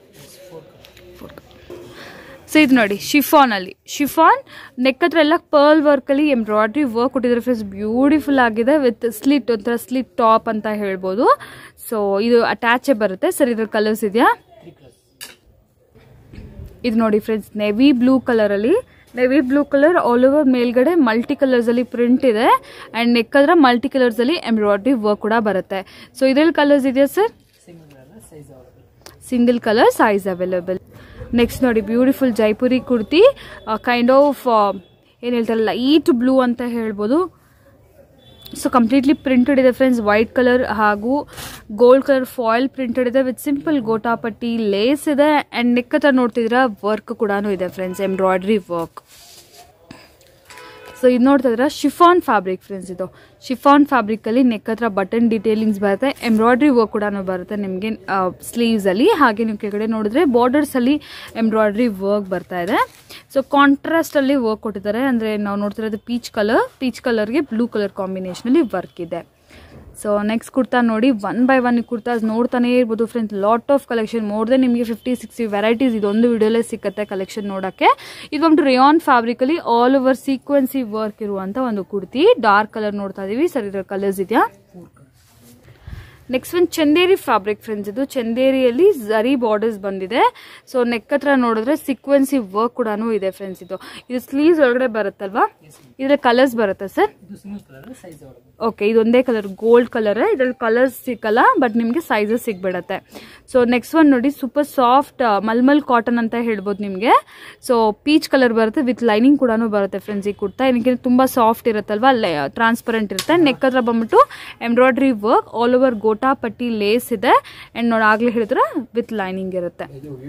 ಸೊ ಇದು ನೋಡಿ ಶಿಫಾನಲ್ಲಿ ಶಿಫಾನ್ ನೆಕ್ ಹತ್ರ ಎಲ್ಲ ಪರ್ಲ್ ವರ್ಕಲ್ಲಿ ಎಂಬ್ರಾಯ್ಡ್ರಿ ವರ್ಕ್ ಕೊಟ್ಟಿದ್ದಾರೆ ಫ್ರೆಂಡ್ಸ್ ಬ್ಯೂಟಿಫುಲ್ ಆಗಿದೆ ವಿತ್ ಸ್ಲಿಟ್ ಒಂಥರ ಸ್ಲಿಟ್ ಟಾಪ್ ಅಂತ ಹೇಳ್ಬೋದು ಸೊ ಇದು ಅಟ್ಯಾಚೇ ಬರುತ್ತೆ ಸರ್ ಇದ್ರ ಕಲರ್ಸ್ ಇದೆಯಾ ತ್ರೀ ಕಲರ್ಸ್ ಇದು ನೋಡಿ ಫ್ರೆಂಡ್ಸ್ ನೆವಿ ಬ್ಲೂ ಕಲರಲ್ಲಿ navy blue colour all over ಮೇಲ್ಗಡೆ ಮಲ್ಟಿ ಕಲರ್ಸಲ್ಲಿ ಪ್ರಿಂಟ್ ಇದೆ ಆ್ಯಂಡ್ ನೆಕ್ ಹತ್ರ ಮಲ್ಟಿ ಕಲರ್ಸಲ್ಲಿ ಎಂಬ್ರಾಯ್ಡ್ರಿ ವರ್ಕ್ ಕೂಡ ಬರುತ್ತೆ ಸೊ ಇದರಲ್ಲಿ ಕಲರ್ಸ್ ಇದೆಯಾ sir single colour size available single colour size available next ನೋಡಿ beautiful Jaipuri kurti kind of ಏನು ಹೇಳ್ತಾರೆ ಲೈಟ್ ಬ್ಲೂ ಅಂತ ಹೇಳ್ಬೋದು ಸೊ ಕಂಪ್ಲೀಟ್ಲಿ ಪ್ರಿಂಟೆಡ್ ಇದೆ ಫ್ರೆಂಡ್ಸ್ ವೈಟ್ ಕಲರ್ ಹಾಗೂ ಗೋಲ್ಡ್ ಕಲರ್ ಫಾಯಿಲ್ ಪ್ರಿಂಟೆಡ್ ಇದೆ ವಿತ್ ಸಿಂಪಲ್ ಗೋಟಾಪಟ್ಟಿ ಲೇಸ್ ಇದೆ ಆ್ಯಂಡ್ ನೆಕ್ ಹತ್ರ ನೋಡ್ತಿದ್ರೆ ವರ್ಕ್ ಕೂಡ ಇದೆ ಫ್ರೆಂಡ್ಸ್ ಎಂಬ್ರಾಯ್ಡ್ರಿ ವರ್ಕ್ ಸೊ ಇದು ನೋಡ್ತಾ ಇದ್ರೆ ಶಿಫಾನ್ ಫ್ಯಾಬ್ರಿಕ್ ಫ್ರೆಂಡ್ಸ್ ಇದು ಶಿಫಾನ್ ಫ್ಯಾಬ್ರಿಕಲ್ಲಿ ನೆಕ್ ಹತ್ರ ಬಟನ್ ಡೀಟೇಲಿಂಗ್ಸ್ ಬರುತ್ತೆ ಎಂಬ್ರಾಯ್ಡ್ರಿ ವರ್ಕ್ ಕೂಡ ಬರುತ್ತೆ ನಿಮಗೆ ಸ್ಲೀವ್ಸಲ್ಲಿ ಹಾಗೆ ನೀವು ಕೆಳಗಡೆ ನೋಡಿದ್ರೆ ಬಾರ್ಡರ್ಸಲ್ಲಿ ಎಂಬ್ರಾಯ್ಡ್ರಿ ವರ್ಕ್ ಬರ್ತಾ ಇದೆ ಸೊ ಕಾಂಟ್ರಾಸ್ಟಲ್ಲಿ ವರ್ಕ್ ಕೊಟ್ಟಿದ್ದಾರೆ ಅಂದರೆ ನಾವು ನೋಡ್ತಿರೋದು ಪೀಚ್ ಕಲರ್ ಪೀಚ್ ಕಲರ್ಗೆ ಬ್ಲೂ ಕಲರ್ ಕಾಂಬಿನೇಷನಲ್ಲಿ ವರ್ಕ್ ಇದೆ ಸೊ ನೆಕ್ಸ್ಟ್ ಕುರ್ತಾ ನೋಡಿ ಒನ್ ಬೈ ಒನ್ ಕುರ್ತಾಸ್ ನೋಡ್ತಾನೆ ಇರ್ಬೋದು friends lot of collection more than ನಿಮಗೆ ಫಿಫ್ಟಿ ಸಿಕ್ಸ್ಟಿ ವೆರೈಟೀಸ್ ಇದೊಂದು ವಿಡಿಯೋಲೇ ಸಿಕ್ಕತ್ತೆ ಕಲೆಕ್ಷನ್ ನೋಡೋಕ್ಕೆ ಇದು ಒಂದು ರಿಯಾನ್ ಫ್ಯಾಬ್ರಿಕಲ್ಲಿ ಆಲ್ ಓವರ್ ಸೀಕ್ವೆನ್ಸಿ ವರ್ಕ್ ಇರುವಂಥ ಒಂದು ಕುರ್ತಿ ಡಾರ್ಕ್ ಕಲರ್ ನೋಡ್ತಾ ಇದೀವಿ ಸರ್ ಇದರ ಕಲರ್ಸ್ ಇದೆಯಾ ಫೋರ್ ಕಲರ್ ನೆಕ್ಸ್ಟ್ ಒಂದು ಚಂದೇರಿ ಫ್ಯಾಬ್ರಿಕ್ ಫ್ರೆಂಡ್ಸ್ ಇದು ಚಂದೇರಿಯಲ್ಲಿ ಝರಿ ಬಾರ್ಡರ್ಸ್ ಬಂದಿದೆ ಸೊ ನೆಕ್ ಹತ್ರ ನೋಡಿದ್ರೆ ಸಿಕ್ವೆನ್ಸಿ ವರ್ಕ್ ಕೂಡ ಇದೆ ಫ್ರೆಂಡ್ಸ್ ಇದು ಇದು ಸ್ಲೀವ್ಸ್ ಒಳಗಡೆ ಬರುತ್ತಲ್ವಾ ಇದ್ರ ಕಲರ್ಸ್ ಬರುತ್ತೆ ಸರ್ ಇದು single colour size available okay ಇದೊಂದೇ ಕಲರ್ ಗೋಲ್ಡ್ ಕಲರ್ ಇದ್ರಲ್ಲಿ ಕಲರ್ಸ್ ಸಿಕ್ಕಲ್ಲ ಬಟ್ ನಿಮಗೆ ಸೈಜಸ್ ಸಿಗ್ಬಿಡತ್ತೆ ಸೊ ನೆಕ್ಸ್ಟ್ ಒನ್ ನೋಡಿ ಸೂಪರ್ ಸಾಫ್ಟ್ ಮಲ್ಮಲ್ ಕಾಟನ್ ಅಂತ ಹೇಳ್ಬೋದು ನಿಮಗೆ ಸೊ ಪೀಚ್ ಕಲರ್ ಬರುತ್ತೆ ವಿತ್ ಲೈನಿಂಗ್ ಕೂಡ ಬರುತ್ತೆ ಫ್ರೆಂಡ್ಸ್ ಈ ಕುರ್ತಾ ಏನಕ್ಕೆ ತುಂಬ ಸಾಫ್ಟ್ ಇರುತ್ತಲ್ವಾ ಟ್ರಾನ್ಸ್ಪರೆಂಟ್ ಇರುತ್ತೆ ನೆಕ್ ಹತ್ರ ಬಂದ್ಬಿಟ್ಟು embroidery work all over gota patti lace ಇದೆ ಆ್ಯಂಡ್ ನೋಡಿ ಆಗ್ಲೇ ಹೇಳಿದ್ರೆ ವಿತ್ ಲೈನಿಂಗ್ ಇರುತ್ತೆ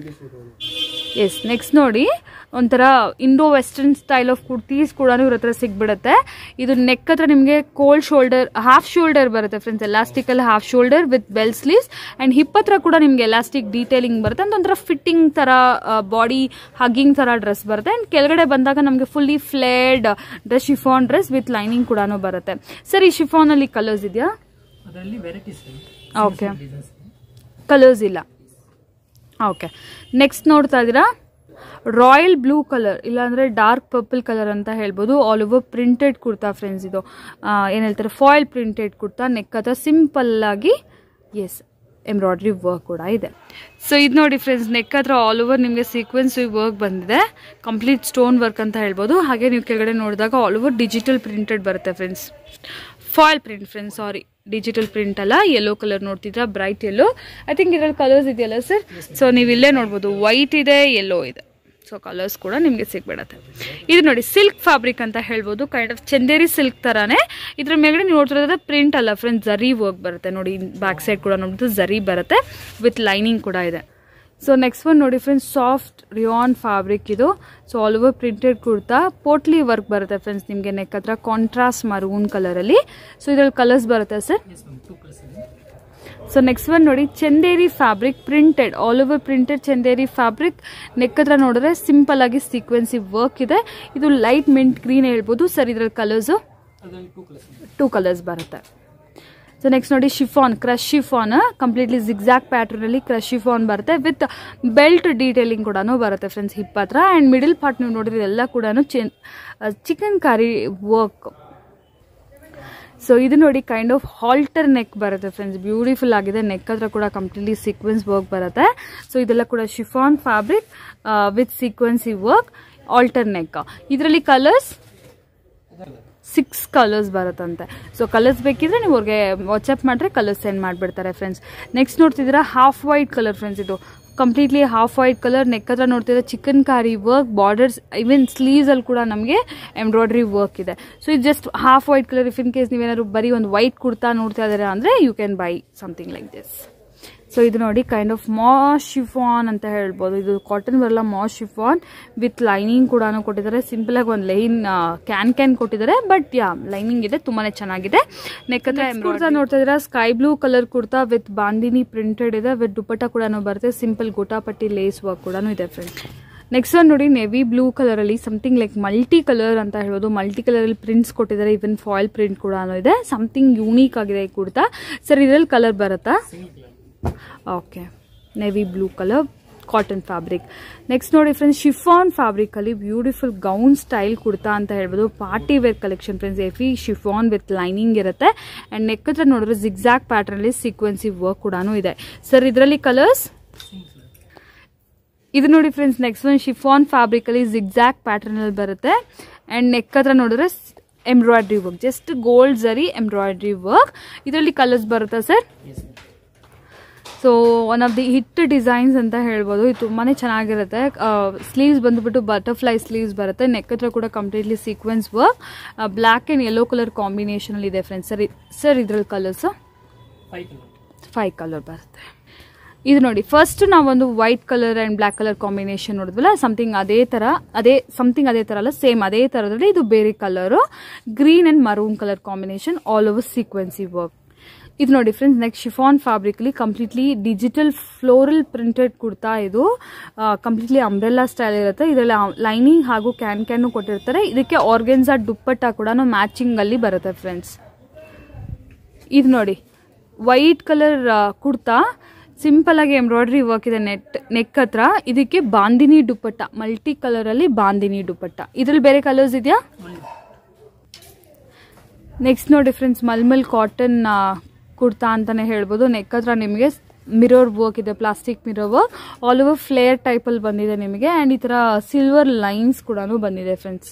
ಎಸ್ ನೆಕ್ಸ್ಟ್ ನೋಡಿ ಒಂಥರ Indo western style of kurtis ಕೂಡ ಇವ್ರ ಹತ್ರ ಸಿಗ್ಬಿಡುತ್ತೆ ಇದು ನೆಕ್ ಹತ್ರ ನಿಮಗೆ ಕೋಲ್ಡ್ ಶೋಲ್ಡರ್ ಹಾಫ್ ಶೋಲ್ಡರ್ ಬರುತ್ತೆ ಫ್ರೆಂಡ್ಸ್ ಎಲಾಸ್ಟಿಕ್ ಅಲ್ಲಿ half shoulder with bell sleeves and hip ಹತ್ರ ಕೂಡ ನಿಮ್ಗೆ ಎಲಾಸ್ಟಿಕ್ ಡೀಟೇಲಿಂಗ್ ಬರುತ್ತೆ ಅಂತ ಒಂಥರ ಫಿಟ್ಟಿಂಗ್ ತರ ಬಾಡಿ ಹಗ್ಗಿಂಗ್ ತರ ಡ್ರೆಸ್ ಬರುತ್ತೆ ಅಂಡ್ ಕೆಳಗಡೆ ಬಂದಾಗ ನಮಗೆ fully flared dress chiffon dress with lining ಕೂಡ ಬರುತ್ತೆ ಸರ್ ಈ ಶಿಫಾನ್ ಅಲ್ಲಿ ಕಲರ್ಸ್ ಇದೆಯಾ ಅದರಲ್ಲಿ ವೆರೈಟೀಸ್ Okay. ಕಲರ್ಸ್ ಇಲ್ಲ ಓಕೆ ನೆಕ್ಸ್ಟ್ ನೋಡ್ತಾ ಇದ್ದೀರಾ ರಾಯಲ್ ಬ್ಲೂ ಕಲರ್ ಇಲ್ಲಾಂದರೆ ಡಾರ್ಕ್ ಪರ್ಪಲ್ ಕಲರ್ ಅಂತ ಹೇಳ್ಬೋದು all over printed kurta friends ಇದು ಏನು ಹೇಳ್ತಾರೆ ಫಾಯಿಲ್ ಪ್ರಿಂಟೆಡ್ ಕುರ್ತಾ ನೆಕ್ ಹತ್ರ ಸಿಂಪಲ್ ಆಗಿ ಎಸ್ ಎಂಬ್ರಾಯ್ಡ್ರಿ ವರ್ಕ್ ಕೂಡ ಇದೆ ಸೊ ಇದು ನೋಡಿ ಫ್ರೆಂಡ್ಸ್ ನೆಕ್ ಹತ್ರ ಆಲ್ ಓವರ್ ನಿಮಗೆ ಸೀಕ್ವೆನ್ಸ್ ವರ್ಕ್ ಬಂದಿದೆ ಕಂಪ್ಲೀಟ್ ಸ್ಟೋನ್ ವರ್ಕ್ ಅಂತ ಹೇಳ್ಬೋದು ಹಾಗೆ ನೀವು ಕೆಳಗಡೆ ನೋಡಿದಾಗ ಆಲ್ ಓವರ್ ಡಿಜಿಟಲ್ ಪ್ರಿಂಟೆಡ್ ಬರುತ್ತೆ friends foil print friends sorry digital print ಅಲ್ಲ ಯೆಲ್ಲೋ ಕಲರ್ ನೋಡ್ತಿದ್ರ ಬ್ರೈಟ್ ಯೆಲ್ಲೋ ಐ ಥಿಂಕ್ ಇದ್ರಲ್ಲಿ ಕಲರ್ಸ್ ಇದೆಯಲ್ಲ ಸರ್ ಸೊ ನೀವು ಇಲ್ಲೇ ನೋಡ್ಬೋದು ವೈಟ್ ಇದೆ ಯೆಲ್ಲೋ ಇದೆ ಸೊ ಕಲರ್ಸ್ ಕೂಡ ನಿಮಗೆ ಸಿಗ್ಬಿಡತ್ತೆ ಇದು ನೋಡಿ ಸಿಲ್ಕ್ ಫ್ಯಾಬ್ರಿಕ್ ಅಂತ ಹೇಳ್ಬೋದು ಕೈಂಡ್ ಆಫ್ ಚಂದೇರಿ ಸಿಲ್ಕ್ ಥರನೇ ಇದ್ರ ಮೇಲ್ಗಡೆ ನೀವು ನೋಡ್ತಿರೋದ್ರೆ ಪ್ರಿಂಟ್ ಅಲ್ಲ ಫ್ರೆಂಡ್ಸ್ ಜರಿ ವರ್ಕ್ ಬರುತ್ತೆ ನೋಡಿ ಬ್ಯಾಕ್ ಸೈಡ್ ಕೂಡ ನೋಡಿದ್ರೆ ಜರಿ ಬರುತ್ತೆ ವಿತ್ ಲೈನಿಂಗ್ ಕೂಡ ಇದೆ ಸೊ ನೆಕ್ಸ್ಟ್ ಒನ್ ನೋಡಿ ಫ್ರೆಂಡ್ಸ್ ಸಾಫ್ಟ್ ರಿಯಾನ್ ಫ್ಯಾಬ್ರಿಕ್ ಇದು so all over printed kurta potli work ಬರುತ್ತೆ ಫ್ರೆಂಡ್ಸ್ ನಿಮಗೆ ನೆಕ್ ಹತ್ರ ಕಾಂಟ್ರಾಸ್ಟ್ ಮರೂನ್ ಕಲರಲ್ಲಿ ಸೊ ಇದ್ರಲ್ಲಿ ಕಲರ್ಸ್ ಬರುತ್ತೆ sir yes ma'am two plus ಇದೆ ಸೊ ನೆಕ್ಸ್ಟ್ ಒನ್ ನೋಡಿ Chanderi fabric printed all over printed Chanderi fabric neck ಹತ್ರ ನೋಡಿದ್ರೆ ಸಿಂಪಲ್ ಆಗಿ ಸೀಕ್ವೆನ್ಸಿ ವರ್ಕ್ ಇದೆ ಇದು ಲೈಟ್ ಮಿಂಟ್ ಗ್ರೀನ್ ಹೇಳ್ಬೋದು ಸರ್ ಇದ್ರಲ್ಲಿ ಕಲರ್ಸು ಅದರಲ್ಲಿ ಟೂ ಪ್ಲಸ್ ಇದೆ ಟೂ ಕಲರ್ಸ್ ಬರುತ್ತೆ ಸೊ ನೆಕ್ಸ್ಟ್ ನೋಡಿ chiffon crush chiffon completely zigzag ಪ್ಯಾಟರ್ನಲ್ಲಿ ಕ್ರಶ್ ಶಿಫಾನ್ ಬರುತ್ತೆ ವಿತ್ ಬೆಲ್ಟ್ ಡೀಟೇಲಿಂಗ್ ಕೂಡ ಬರುತ್ತೆ ಫ್ರೆಂಡ್ಸ್ ಹಿಪ್ ಹತ್ರ ಆ್ಯಂಡ್ ಮಿಡಲ್ ಪಾರ್ಟ್ ನೀವು ನೋಡಿದ್ರೆ ಎಲ್ಲ ಕೂಡ ಚಿಕನ್ ಕರಿ ವರ್ಕ್ ಸೊ ಇದು ನೋಡಿ ಕೈಂಡ್ ಆಫ್ ಹಾಲ್ಟರ್ ನೆಕ್ ಬರುತ್ತೆ ಫ್ರೆಂಡ್ಸ್ ಬ್ಯೂಟಿಫುಲ್ ಆಗಿದೆ ನೆಕ್ ಹತ್ರ ಕೂಡ ಕಂಪ್ಲೀಟ್ಲಿ ಸೀಕ್ವೆನ್ಸ್ ವರ್ಕ್ ಬರುತ್ತೆ ಸೊ ಇದೆಲ್ಲ ಕೂಡ chiffon fabric with sequence work halter neck ಇದರಲ್ಲಿ ಕಲರ್ಸ್ ಸಿಕ್ಸ್ ಕಲರ್ಸ್ ಬರುತ್ತಂತೆ ಸೊ ಕಲರ್ಸ್ ಬೇಕಿದ್ರೆ ನೀವು ಅವ್ರಿಗೆ ವಾಟ್ಸಪ್ ಮಾಡಿದ್ರೆ ಕಲರ್ಸ್ ಸೆಂಡ್ ಮಾಡಿಬಿಡ್ತಾರೆ ಫ್ರೆಂಡ್ಸ್ ನೆಕ್ಸ್ಟ್ ನೋಡ್ತಿದ್ದೀರಾ ಹಾಫ್ ವೈಟ್ ಕಲರ್ ಫ್ರೆಂಡ್ಸ್ ಇದು completely half white colour neck ಹತ್ರ ನೋಡ್ತಿದ್ರೆ ಚಿಕನ್ ಕಾರಿ ವರ್ಕ್ ಬಾರ್ಡರ್ಸ್ ಇವನ್ ಸ್ಲೀವ್ಸಲ್ಲಿ ಕೂಡ ನಮಗೆ ಎಂಬ್ರಾಯ್ಡ್ರಿ ವರ್ಕ್ ಇದೆ ಸೊ ಇದು just half white colour if in case ನೀವೇನಾದ್ರು ಬರೀ ಒಂದು ವೈಟ್ ಕುರ್ತಾ ನೋಡ್ತಾ ಇದ್ದಾರೆ ಅಂದರೆ you can buy something like this so ಇದು ನೋಡಿ ಕೈಂಡ್ ಆಫ್ ಮಾಸ್ ಶಿಫಾನ್ ಅಂತ ಹೇಳ್ಬೋದು ಇದು ಕಾಟನ್ ಬರಲ್ಲ ಮಾಸ್ ಶಿಫಾನ್ ವಿತ್ ಲೈನಿಂಗ್ ಕೂಡ ಕೊಟ್ಟಿದ್ದಾರೆ ಸಿಂಪಲ್ ಆಗಿ ಒಂದು ಲೈನ್ ಕ್ಯಾನ್ ಕ್ಯಾನ್ ಕೊಟ್ಟಿದ್ದಾರೆ ಬಟ್ ಯಾ ಲೈನಿಂಗ್ ಇದೆ ತುಂಬಾನೇ ಚೆನ್ನಾಗಿದೆ ನೆಕ್ ಹತ್ರ ಕುರ್ತಾ ನೋಡ್ತಾ ಇದ್ದೀರಾ sky blue colour kurta with bandhani printed ಇದೆ ವಿತ್ ದುಪ್ಪಟ್ಟ ಕೂಡ ಬರುತ್ತೆ ಸಿಂಪಲ್ ಗೋಟಾಪಟ್ಟಿ ಲೇಸ್ ವರ್ಕ್ ಕೂಡ ಇದೆ ಫ್ರೆಂಡ್ಸ್ ನೆಕ್ಸ್ಟ್ ಒನ್ ನೋಡಿ ನೆವಿ ಬ್ಲೂ ಕಲರ್ ಅಲ್ಲಿ ಸಮಥಿಂಗ್ ಲೈಕ್ ಮಲ್ಟಿ ಕಲರ್ ಅಂತ ಹೇಳ್ಬೋದು ಮಲ್ಟಿ ಕಲರ್ ಅಲ್ಲಿ ಪ್ರಿಂಟ್ಸ್ ಕೊಟ್ಟಿದ್ದಾರೆ ಇವನ್ ಫಾಯಿಲ್ ಪ್ರಿಂಟ್ ಕೂಡ ಇದೆ ಸಮಥಿಂಗ್ ಯೂನಿಕ್ ಆಗಿದೆ ಈ ಕುರ್ತಾ ಸರ್ ಇದರಲ್ಲಿ ಕಲರ್ ಬರುತ್ತಾ single colour okay navy blue colour cotton fabric next ನೋಡಿ ಫ್ರೆಂಡ್ಸ್ ಶಿಫಾನ್ ಫ್ಯಾಬ್ರಿಕ್ ಅಲ್ಲಿ ಬ್ಯೂಟಿಫುಲ್ ಗೌನ್ ಸ್ಟೈಲ್ ಕುರ್ತಾ ಅಂತ ಹೇಳ್ಬೋದು ಪಾರ್ಟಿ ವೇರ್ ಕಲೆಕ್ಷನ್ ಫ್ರೆಂಡ್ಸ್ ಎಫಿ ಶಿಫಾನ್ ವಿತ್ ಲೈನಿಂಗ್ ಇರುತ್ತೆ ಅಂಡ್ ನೆಕ್ ಹತ್ರ ನೋಡಿದ್ರೆ ಜಿಗ್ಜಾಕ್ ಪ್ಯಾಟರ್ನ್ ಅಲ್ಲಿ ಸೀಕ್ವೆನ್ಸಿ ವರ್ಕ್ ಕೂಡ ಇದೆ ಸರ್ ಇದರಲ್ಲಿ ಕಲರ್ಸ್ ಸಿಂಗಲ್ ಕಲರ್ ಇದು ನೋಡಿ ಫ್ರೆಂಡ್ಸ್ ನೆಕ್ಸ್ಟ್ ಒಂದು ಶಿಫಾನ್ ಫ್ಯಾಬ್ರಿಕ್ ಅಲ್ಲಿ ಜಿಗ್ಜಾಕ್ ಪ್ಯಾಟರ್ನ್ ಅಲ್ಲಿ ಬರುತ್ತೆ ಅಂಡ್ ನೆಕ್ ಹತ್ರ ನೋಡಿದ್ರೆ embroidery work just gold zari embroidery work ಇದರಲ್ಲಿ ಕಲರ್ಸ್ ಬರುತ್ತಾ sir yes ma'am so one of the hit designs ಅಂತ ಹೇಳ್ಬೋದು ಇದು ತುಂಬಾ ಚೆನ್ನಾಗಿರುತ್ತೆ ಸ್ಲೀವ್ಸ್ ಬಂದುಬಿಟ್ಟು ಬಟರ್ಫ್ಲೈ ಸ್ಲೀವ್ಸ್ ಬರುತ್ತೆ ನೆಕ್ ಹತ್ರ ಕೂಡ completely sequence work black and yellow colour ಕಾಂಬಿನೇಷನಲ್ಲಿ ಇದೆ ಫ್ರೆಂಡ್ಸ್ ಸರ್ ಸರ್ ಇದ್ರಲ್ಲಿ colours five colour five colour ಬರುತ್ತೆ ಇದು ನೋಡಿ ಫಸ್ಟ್ ನಾವೊಂದು white colour and black colour combination ನೋಡಿದ್ವಲ್ಲ ಸಮಥಿಂಗ್ ಅದೇ ಥರ ಅದೇ ಸಮಥಿಂಗ್ ಅದೇ ಥರ ಅಲ್ಲ ಸೇಮ್ ಅದೇ ಥರದಲ್ಲಿ ಇದು ಬೇರೆ colour green and maroon colour combination all over sequence work ಇದು ನೋಡಿ ಫ್ರೆಂಡ್ಸ್ ನೆಕ್ಸ್ಟ್ ಶಿಫಾನ್ ಫ್ಯಾಬ್ರಿಕ್ಲಿ completely digital floral printed kurta ಇದು ಕಂಪ್ಲೀಟ್ಲಿ ಅಂಬ್ರೆಲ್ಲಾ ಸ್ಟೈಲ್ ಇರುತ್ತೆ ಇದರಲ್ಲಿ ಲೈನಿಂಗ್ ಹಾಗೂ ಕ್ಯಾನ್ ಕ್ಯಾನು ಕೊಟ್ಟಿರ್ತಾರೆ ಇದಕ್ಕೆ ಆರ್ಗೆನ್ಸಾ ದುಪ್ಪಟ್ಟ ಕೂಡ ಮ್ಯಾಚಿಂಗ್ ಅಲ್ಲಿ ಬರುತ್ತೆ ಫ್ರೆಂಡ್ಸ್ ಇದು ನೋಡಿ ವೈಟ್ ಕಲರ್ ಕುರ್ತಾ ಸಿಂಪಲ್ ಆಗಿ ಎಂಬ್ರಾಯ್ಡ್ರಿ ವರ್ಕ್ ಇದೆ ನೆಟ್ ನೆಕ್ ಹತ್ರ ಇದಕ್ಕೆ ಬಾಂದಿನಿ ದುಪ್ಪಟ್ಟ ಮಲ್ಟಿ ಕಲರ್ ಅಲ್ಲಿ ಬಾಂದಿನಿ ದುಪ್ಪಟ್ಟ ಇದ್ರಲ್ಲಿ ಬೇರೆ ಕಲರ್ಸ್ ಇದೆಯಾ ನೆಕ್ಸ್ಟ್ ನೋಡಿ ಫ್ರೆಂಡ್ಸ್ ಮಲ್ಮಲ್ ಕಾಟನ್ ಕುರ್ತಾ ಅಂತಾನೆ ಹೇಳ್ಬೋದು ನೆಕ್ ಹತ್ರ ನಿಮಗೆ ಮಿರರ್ ವರ್ಕ್ ಇದೆ plastic mirror work all over flare ಟೈಪಲ್ಲಿ ಬಂದಿದೆ ನಿಮಗೆ ಆ್ಯಂಡ್ ಈ ಥರ ಸಿಲ್ವರ್ ಲೈನ್ಸ್ ಕೂಡ ಬಂದಿದೆ ಫ್ರೆಂಡ್ಸ್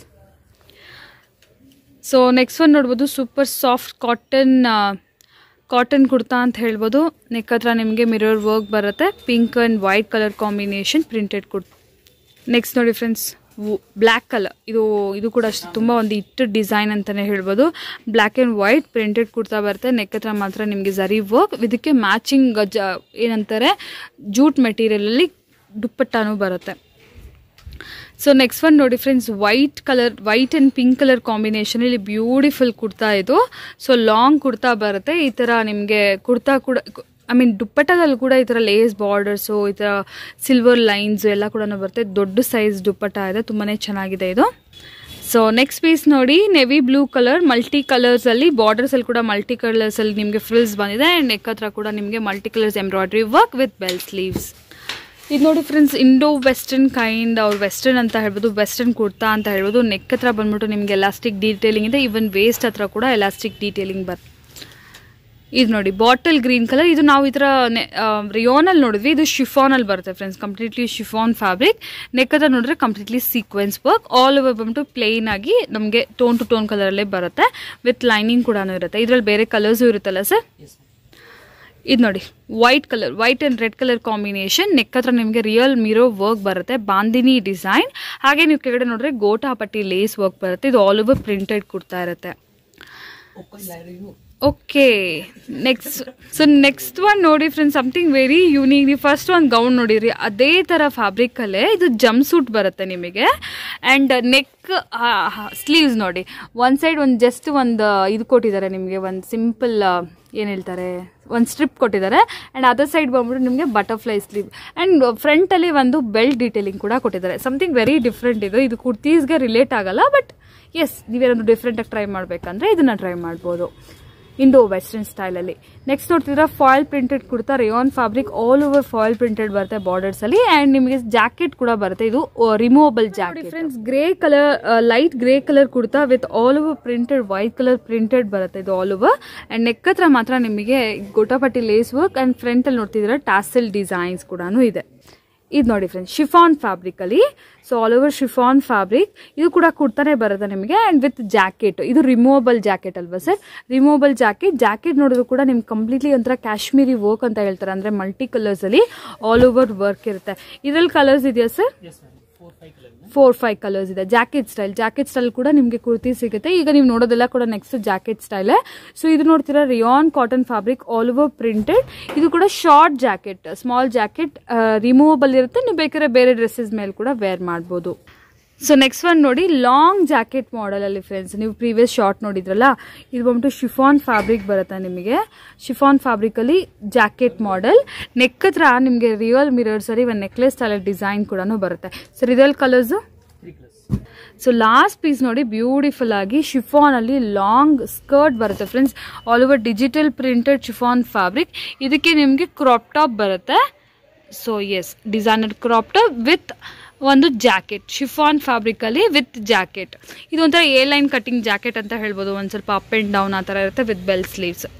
ಸೊ ನೆಕ್ಸ್ಟ್ ಒನ್ ನೋಡ್ಬೋದು super soft cotton cotton kurta ಅಂತ ಹೇಳ್ಬೋದು ನೆಕ್ ಹತ್ರ ನಿಮಗೆ ಮಿರರ್ ವರ್ಕ್ ಬರುತ್ತೆ pink and white colour combination printed kurta next ನೋಡಿ ಫ್ರೆಂಡ್ಸ್ ಬ್ಲ್ಯಾಕ್ ಕಲರ್ ಇದು ಇದು ಕೂಡ ಅಷ್ಟೇ ತುಂಬ ಒಂದು ಇಟ್ಟು ಡಿಸೈನ್ ಅಂತಲೇ ಹೇಳ್ಬೋದು black and white printed kurta ಬರುತ್ತೆ ನೆಕ್ ಹತ್ರ ಮಾತ್ರ ನಿಮಗೆ ಜರಿ ವರ್ಕ್ ಇದಕ್ಕೆ ಮ್ಯಾಚಿಂಗ್ ಜ ಏನಂತಾರೆ ಜೂಟ್ ಮೆಟೀರಿಯಲಲ್ಲಿ ದುಪ್ಪಟ್ಟಾನು ಬರುತ್ತೆ ಸೊ ನೆಕ್ಸ್ಟ್ ಒನ್ ನೋಡಿ friends white colour white and pink colour combination ಇಲ್ಲಿ ಬ್ಯೂಟಿಫುಲ್ ಕುರ್ತಾ ಇದು ಸೊ ಲಾಂಗ್ ಕುರ್ತಾ ಬರುತ್ತೆ ಈ ಥರ ನಿಮಗೆ ಕುರ್ತಾ ಕೂಡ ಐ ಮೀನ್ ದುಪ್ಪಟ್ಟದಲ್ಲಿ ಕೂಡ ಈ ಥರ ಲೇಸ್ ಬಾರ್ಡರ್ಸು ಈ ಥರ ಸಿಲ್ವರ್ ಲೈನ್ಸ್ ಎಲ್ಲ ಕೂಡ ಬರುತ್ತೆ ದೊಡ್ಡ ಸೈಜ್ ದುಪ್ಪಟ್ಟ ಇದೆ ತುಂಬಾ ಚೆನ್ನಾಗಿದೆ ಇದು ಸೊ ನೆಕ್ಸ್ಟ್ ಪೀಸ್ ನೋಡಿ ನೆವಿ ಬ್ಲೂ ಕಲರ್ ಮಲ್ಟಿ ಕಲರ್ಸಲ್ಲಿ ಬಾರ್ಡರ್ಸಲ್ಲಿ ಕೂಡ ಮಲ್ಟಿ ಕಲರ್ಸಲ್ಲಿ ನಿಮಗೆ ಫ್ರಿಲ್ಸ್ ಬಂದಿದೆ ಆ್ಯಂಡ್ ನೆಕ್ ಹತ್ರ ಕೂಡ ನಿಮಗೆ multi colours embroidery work with bell sleeves ಇದು ನೋಡಿ ಫ್ರೆಂಡ್ಸ್ ಇಂಡೋ ವೆಸ್ಟರ್ನ್ ಕೈಂಡ್ ಅವ್ರು ವೆಸ್ಟರ್ನ್ ಅಂತ ಹೇಳ್ಬೋದು ವೆಸ್ಟರ್ನ್ ಕುರ್ತಾ ಅಂತ ಹೇಳ್ಬೋದು ನೆಕ್ ಹತ್ರ ಬಂದ್ಬಿಟ್ಟು ನಿಮಗೆ ಎಲಾಸ್ಟಿಕ್ ಡೀಟೇಲಿಂಗ್ ಇದೆ ಈವನ್ ವೇಸ್ಟ್ ಹತ್ರ ಕೂಡ ಎಲಾಸ್ಟಿಕ್ ಡೀಟೇಲಿಂಗ್ ಬರ್ ಇದು ನೋಡಿ ಬಾಟಲ್ ಗ್ರೀನ್ ಕಲರ್ ಇದು ನಾವು ಈ ಥರ ರಿಯೋನಲ್ಲಿ ನೋಡಿದ್ವಿ ಇದು ಶಿಫಾನಲ್ಲಿ ಬರುತ್ತೆ friends completely chiffon fabric neck ಹತ್ರ ನೋಡಿದ್ರೆ completely sequence work all over ಬಂದ್ಬಿಟ್ಟು ಪ್ಲೇನ್ ಆಗಿ ನಮಗೆ ಟೋನ್ ಟು ಟೋನ್ ಕಲರಲ್ಲೇ ಬರುತ್ತೆ ವಿತ್ ಲೈನಿಂಗ್ ಕೂಡ ಇರುತ್ತೆ ಇದರಲ್ಲಿ ಬೇರೆ ಕಲರ್ಸು ಇರುತ್ತಲ್ಲ ಸರ್ ಎಸ್ ಇದು ನೋಡಿ white colour white and red colour combination neck ಹತ್ರ ನಿಮಗೆ ರಿಯಲ್ ಮಿರೋ ವರ್ಕ್ ಬರುತ್ತೆ ಬಾಂದಿನಿ ಡಿಸೈನ್ ಹಾಗೆ ನೀವು ಕೆಳಗಡೆ ನೋಡಿದ್ರೆ ಗೋಟಾಪಟ್ಟಿ ಲೇಸ್ ವರ್ಕ್ ಬರುತ್ತೆ ಇದು ಆಲ್ ಓವರ್ ಪ್ರಿಂಟೆಡ್ ಕೊಡ್ತಾ ಇರುತ್ತೆ okay next so next one ನೋಡಿ ಫ್ರೆಂಡ್ಸ್ ಸಮಥಿಂಗ್ ವೆರಿ ಯೂನಿಕ್ ನೀವು ಫಸ್ಟ್ ಒಂದು ಗೌನ್ ನೋಡಿರಿ ಅದೇ ಥರ ಫ್ಯಾಬ್ರಿಕಲ್ಲೇ ಇದು ಜಂಪ್ ಸೂಟ್ ಬರುತ್ತೆ ನಿಮಗೆ ಆ್ಯಂಡ್ ನೆಕ್ ಸ್ಲೀವ್ಸ್ ನೋಡಿ ಒಂದು ಸೈಡ್ ಒಂದು ಜಸ್ಟ್ ಒಂದು ಇದು ಕೊಟ್ಟಿದ್ದಾರೆ ನಿಮಗೆ ಒಂದು ಸಿಂಪಲ್ ಏನು ಹೇಳ್ತಾರೆ ಒಂದು ಸ್ಟ್ರಿಪ್ ಕೊಟ್ಟಿದ್ದಾರೆ ಆ್ಯಂಡ್ ಅದರ್ ಸೈಡ್ ಬಂದ್ಬಿಟ್ಟು ನಿಮಗೆ ಬಟರ್ಫ್ಲೈ ಸ್ಲೀವ್ ಆ್ಯಂಡ್ ಫ್ರಂಟಲ್ಲಿ ಒಂದು ಬೆಲ್ಟ್ ಡೀಟೇಲಿಂಗ್ ಕೂಡ ಕೊಟ್ಟಿದ್ದಾರೆ ಸಮಥಿಂಗ್ ವೆರಿ ಡಿಫ್ರೆಂಟ್ ಇದು ಇದು ಕುರ್ತೀಸ್ಗೆ ರಿಲೇಟ್ ಆಗಲ್ಲ ಬಟ್ ಎಸ್ ನೀವೇನಾದ್ರು ಡಿಫ್ರೆಂಟಾಗಿ ಟ್ರೈ ಮಾಡಬೇಕಂದ್ರೆ ಇದನ್ನು ಟ್ರೈ ಮಾಡ್ಬೋದು ಇಂಡೋ ವೆಸ್ಟರ್ನ್ ಸ್ಟೈಲಲ್ಲಿ ನೆಕ್ಸ್ಟ್ ನೋಡ್ತಿದ್ರೆ foil printed kurta rayon fabric all over foil printed ಬರುತ್ತೆ ಬಾರ್ಡರ್ಸ್ ಅಲ್ಲಿ ಅಂಡ್ ನಿಮಗೆ ಜಾಕೆಟ್ ಕೂಡ ಬರುತ್ತೆ ಇದು removable jacket friends grey colour light grey colour kurta with all over printed white colour printed ಬರುತ್ತೆ ಇದು ಆಲ್ ಓವರ್ ಅಂಡ್ ನೆಕ್ ಹತ್ರ ಮಾತ್ರ ನಿಮಗೆ gotapatti lace work and front ಅಲ್ಲಿ ನೋಡ್ತಿದ್ರೆ ಟ್ಯಾಸಲ್ ಡಿಸೈನ್ಸ್ ಕೂಡ ಇದೆ ಇದು ನೋಡಿ ಫ್ರೆಂಡ್ಸ್ ಶಿಫಾನ್ ಫ್ಯಾಬ್ರಿಕ್ ಅಲ್ಲಿ so all over chiffon fabric ಇದು ಕೂಡ ಕುರ್ತಾನೆ ಬರುತ್ತೆ ನಿಮಗೆ ಆ್ಯಂಡ್ ವಿತ್ ಜಾಕೆಟ್ ಇದು ರಿಮೂವಬಲ್ ಜಾಕೆಟ್ ಅಲ್ವಾ ಸರ್ ರಿಮೂವಬಲ್ ಜಾಕೆಟ್ ಜಾಕೆಟ್ ನೋಡಿದ್ರು ಕೂಡ ನಿಮ್ಗೆ ಕಂಪ್ಲೀಟ್ಲಿ ಒಂಥರ ಕಾಶ್ಮೀರಿ ವರ್ಕ್ ಅಂತ ಹೇಳ್ತಾರೆ ಅಂದರೆ ಮಲ್ಟಿ ಕಲರ್ಸ್ ಅಲ್ಲಿ ಆಲ್ ಓವರ್ ವರ್ಕ್ ಇರುತ್ತೆ ಇದ್ರಲ್ಲಿ ಕಲರ್ಸ್ ಇದೆಯಾ sir yes ma'am four five colour four five colours ಇದೆ ಜಾಕೆಟ್ ಸ್ಟೈಲ್ ಜಾಕೆಟ್ ಸ್ಟೈಲ್ ಕೂಡ ನಿಮಗೆ ಕುರ್ತಿ ಸಿಗುತ್ತೆ ಈಗ ನೀವು ನೋಡೋದೆಲ್ಲ ಕೂಡ ನೆಕ್ಸ್ಟ್ ಜಾಕೆಟ್ ಸ್ಟೈಲ್ ಸೊ ಇದು ನೋಡ್ತೀರಾ rayon cotton fabric all over printed ಇದು ಕೂಡ short jacket small jacket removable ಇರುತ್ತೆ ನೀವು ಬೇಕಾದ್ರೆ ಬೇರೆ ಡ್ರೆಸ್ಸಸ್ ಮೇಲೆ ಕೂಡ ವೇರ್ ಮಾಡ್ಬೋದು ಸೊ ನೆಕ್ಸ್ಟ್ ಒನ್ ನೋಡಿ ಲಾಂಗ್ ಜಾಕೆಟ್ ಮಾಡೆಲಲ್ಲಿ ಫ್ರೆಂಡ್ಸ್ ನೀವು ಪ್ರೀವಿಯಸ್ ಶಾರ್ಟ್ ನೋಡಿದ್ರಲ್ಲ ಇದು ಬಂದ್ಬಿಟ್ಟು ಶಿಫಾನ್ ಫ್ಯಾಬ್ರಿಕ್ ಬರುತ್ತೆ ನಿಮಗೆ ಶಿಫಾನ್ ಫ್ಯಾಬ್ರಿಕಲ್ಲಿ ಜಾಕೆಟ್ ಮಾಡೆಲ್ ನೆಕ್ ಹತ್ರ ನಿಮಗೆ ರಿಯಲ್ ಮಿರರ್ಸಲ್ಲಿ ಒಂದು ನೆಕ್ಲೆಸ್ ಸ್ಟೈಲ್ ಡಿಸೈನ್ ಕೂಡ ಬರುತ್ತೆ ಸರ್ ಇದೆಲ್ಲ colours three colours so last piece ನೋಡಿ ಬ್ಯೂಟಿಫುಲ್ ಆಗಿ ಶಿಫಾನ್ ಅಲ್ಲಿ ಲಾಂಗ್ ಸ್ಕರ್ಟ್ ಬರುತ್ತೆ friends all over digital printed chiffon fabric ಇದಕ್ಕೆ ನಿಮಗೆ ಕ್ರಾಪ್ ಟಾಪ್ ಬರುತ್ತೆ so yes designer crop top with ಒಂದು ಜಾಕೆಟ್ ಶಿಫಾನ್ ಫ್ಯಾಬ್ರಿಕಲ್ಲಿ ವಿತ್ ಜಾಕೆಟ್ ಇದು ಒಂಥರ ಎ ಲೈನ್ ಕಟ್ಟಿಂಗ್ ಜಾಕೆಟ್ ಅಂತ ಹೇಳ್ಬೋದು ಒಂದು ಸ್ವಲ್ಪ ಅಪ್ ಆ್ಯಂಡ್ ಡೌನ್ ಆ ಥರ ಇರುತ್ತೆ ವಿತ್ ಬೆಲ್ ಸ್ಲೀವ್ಸ್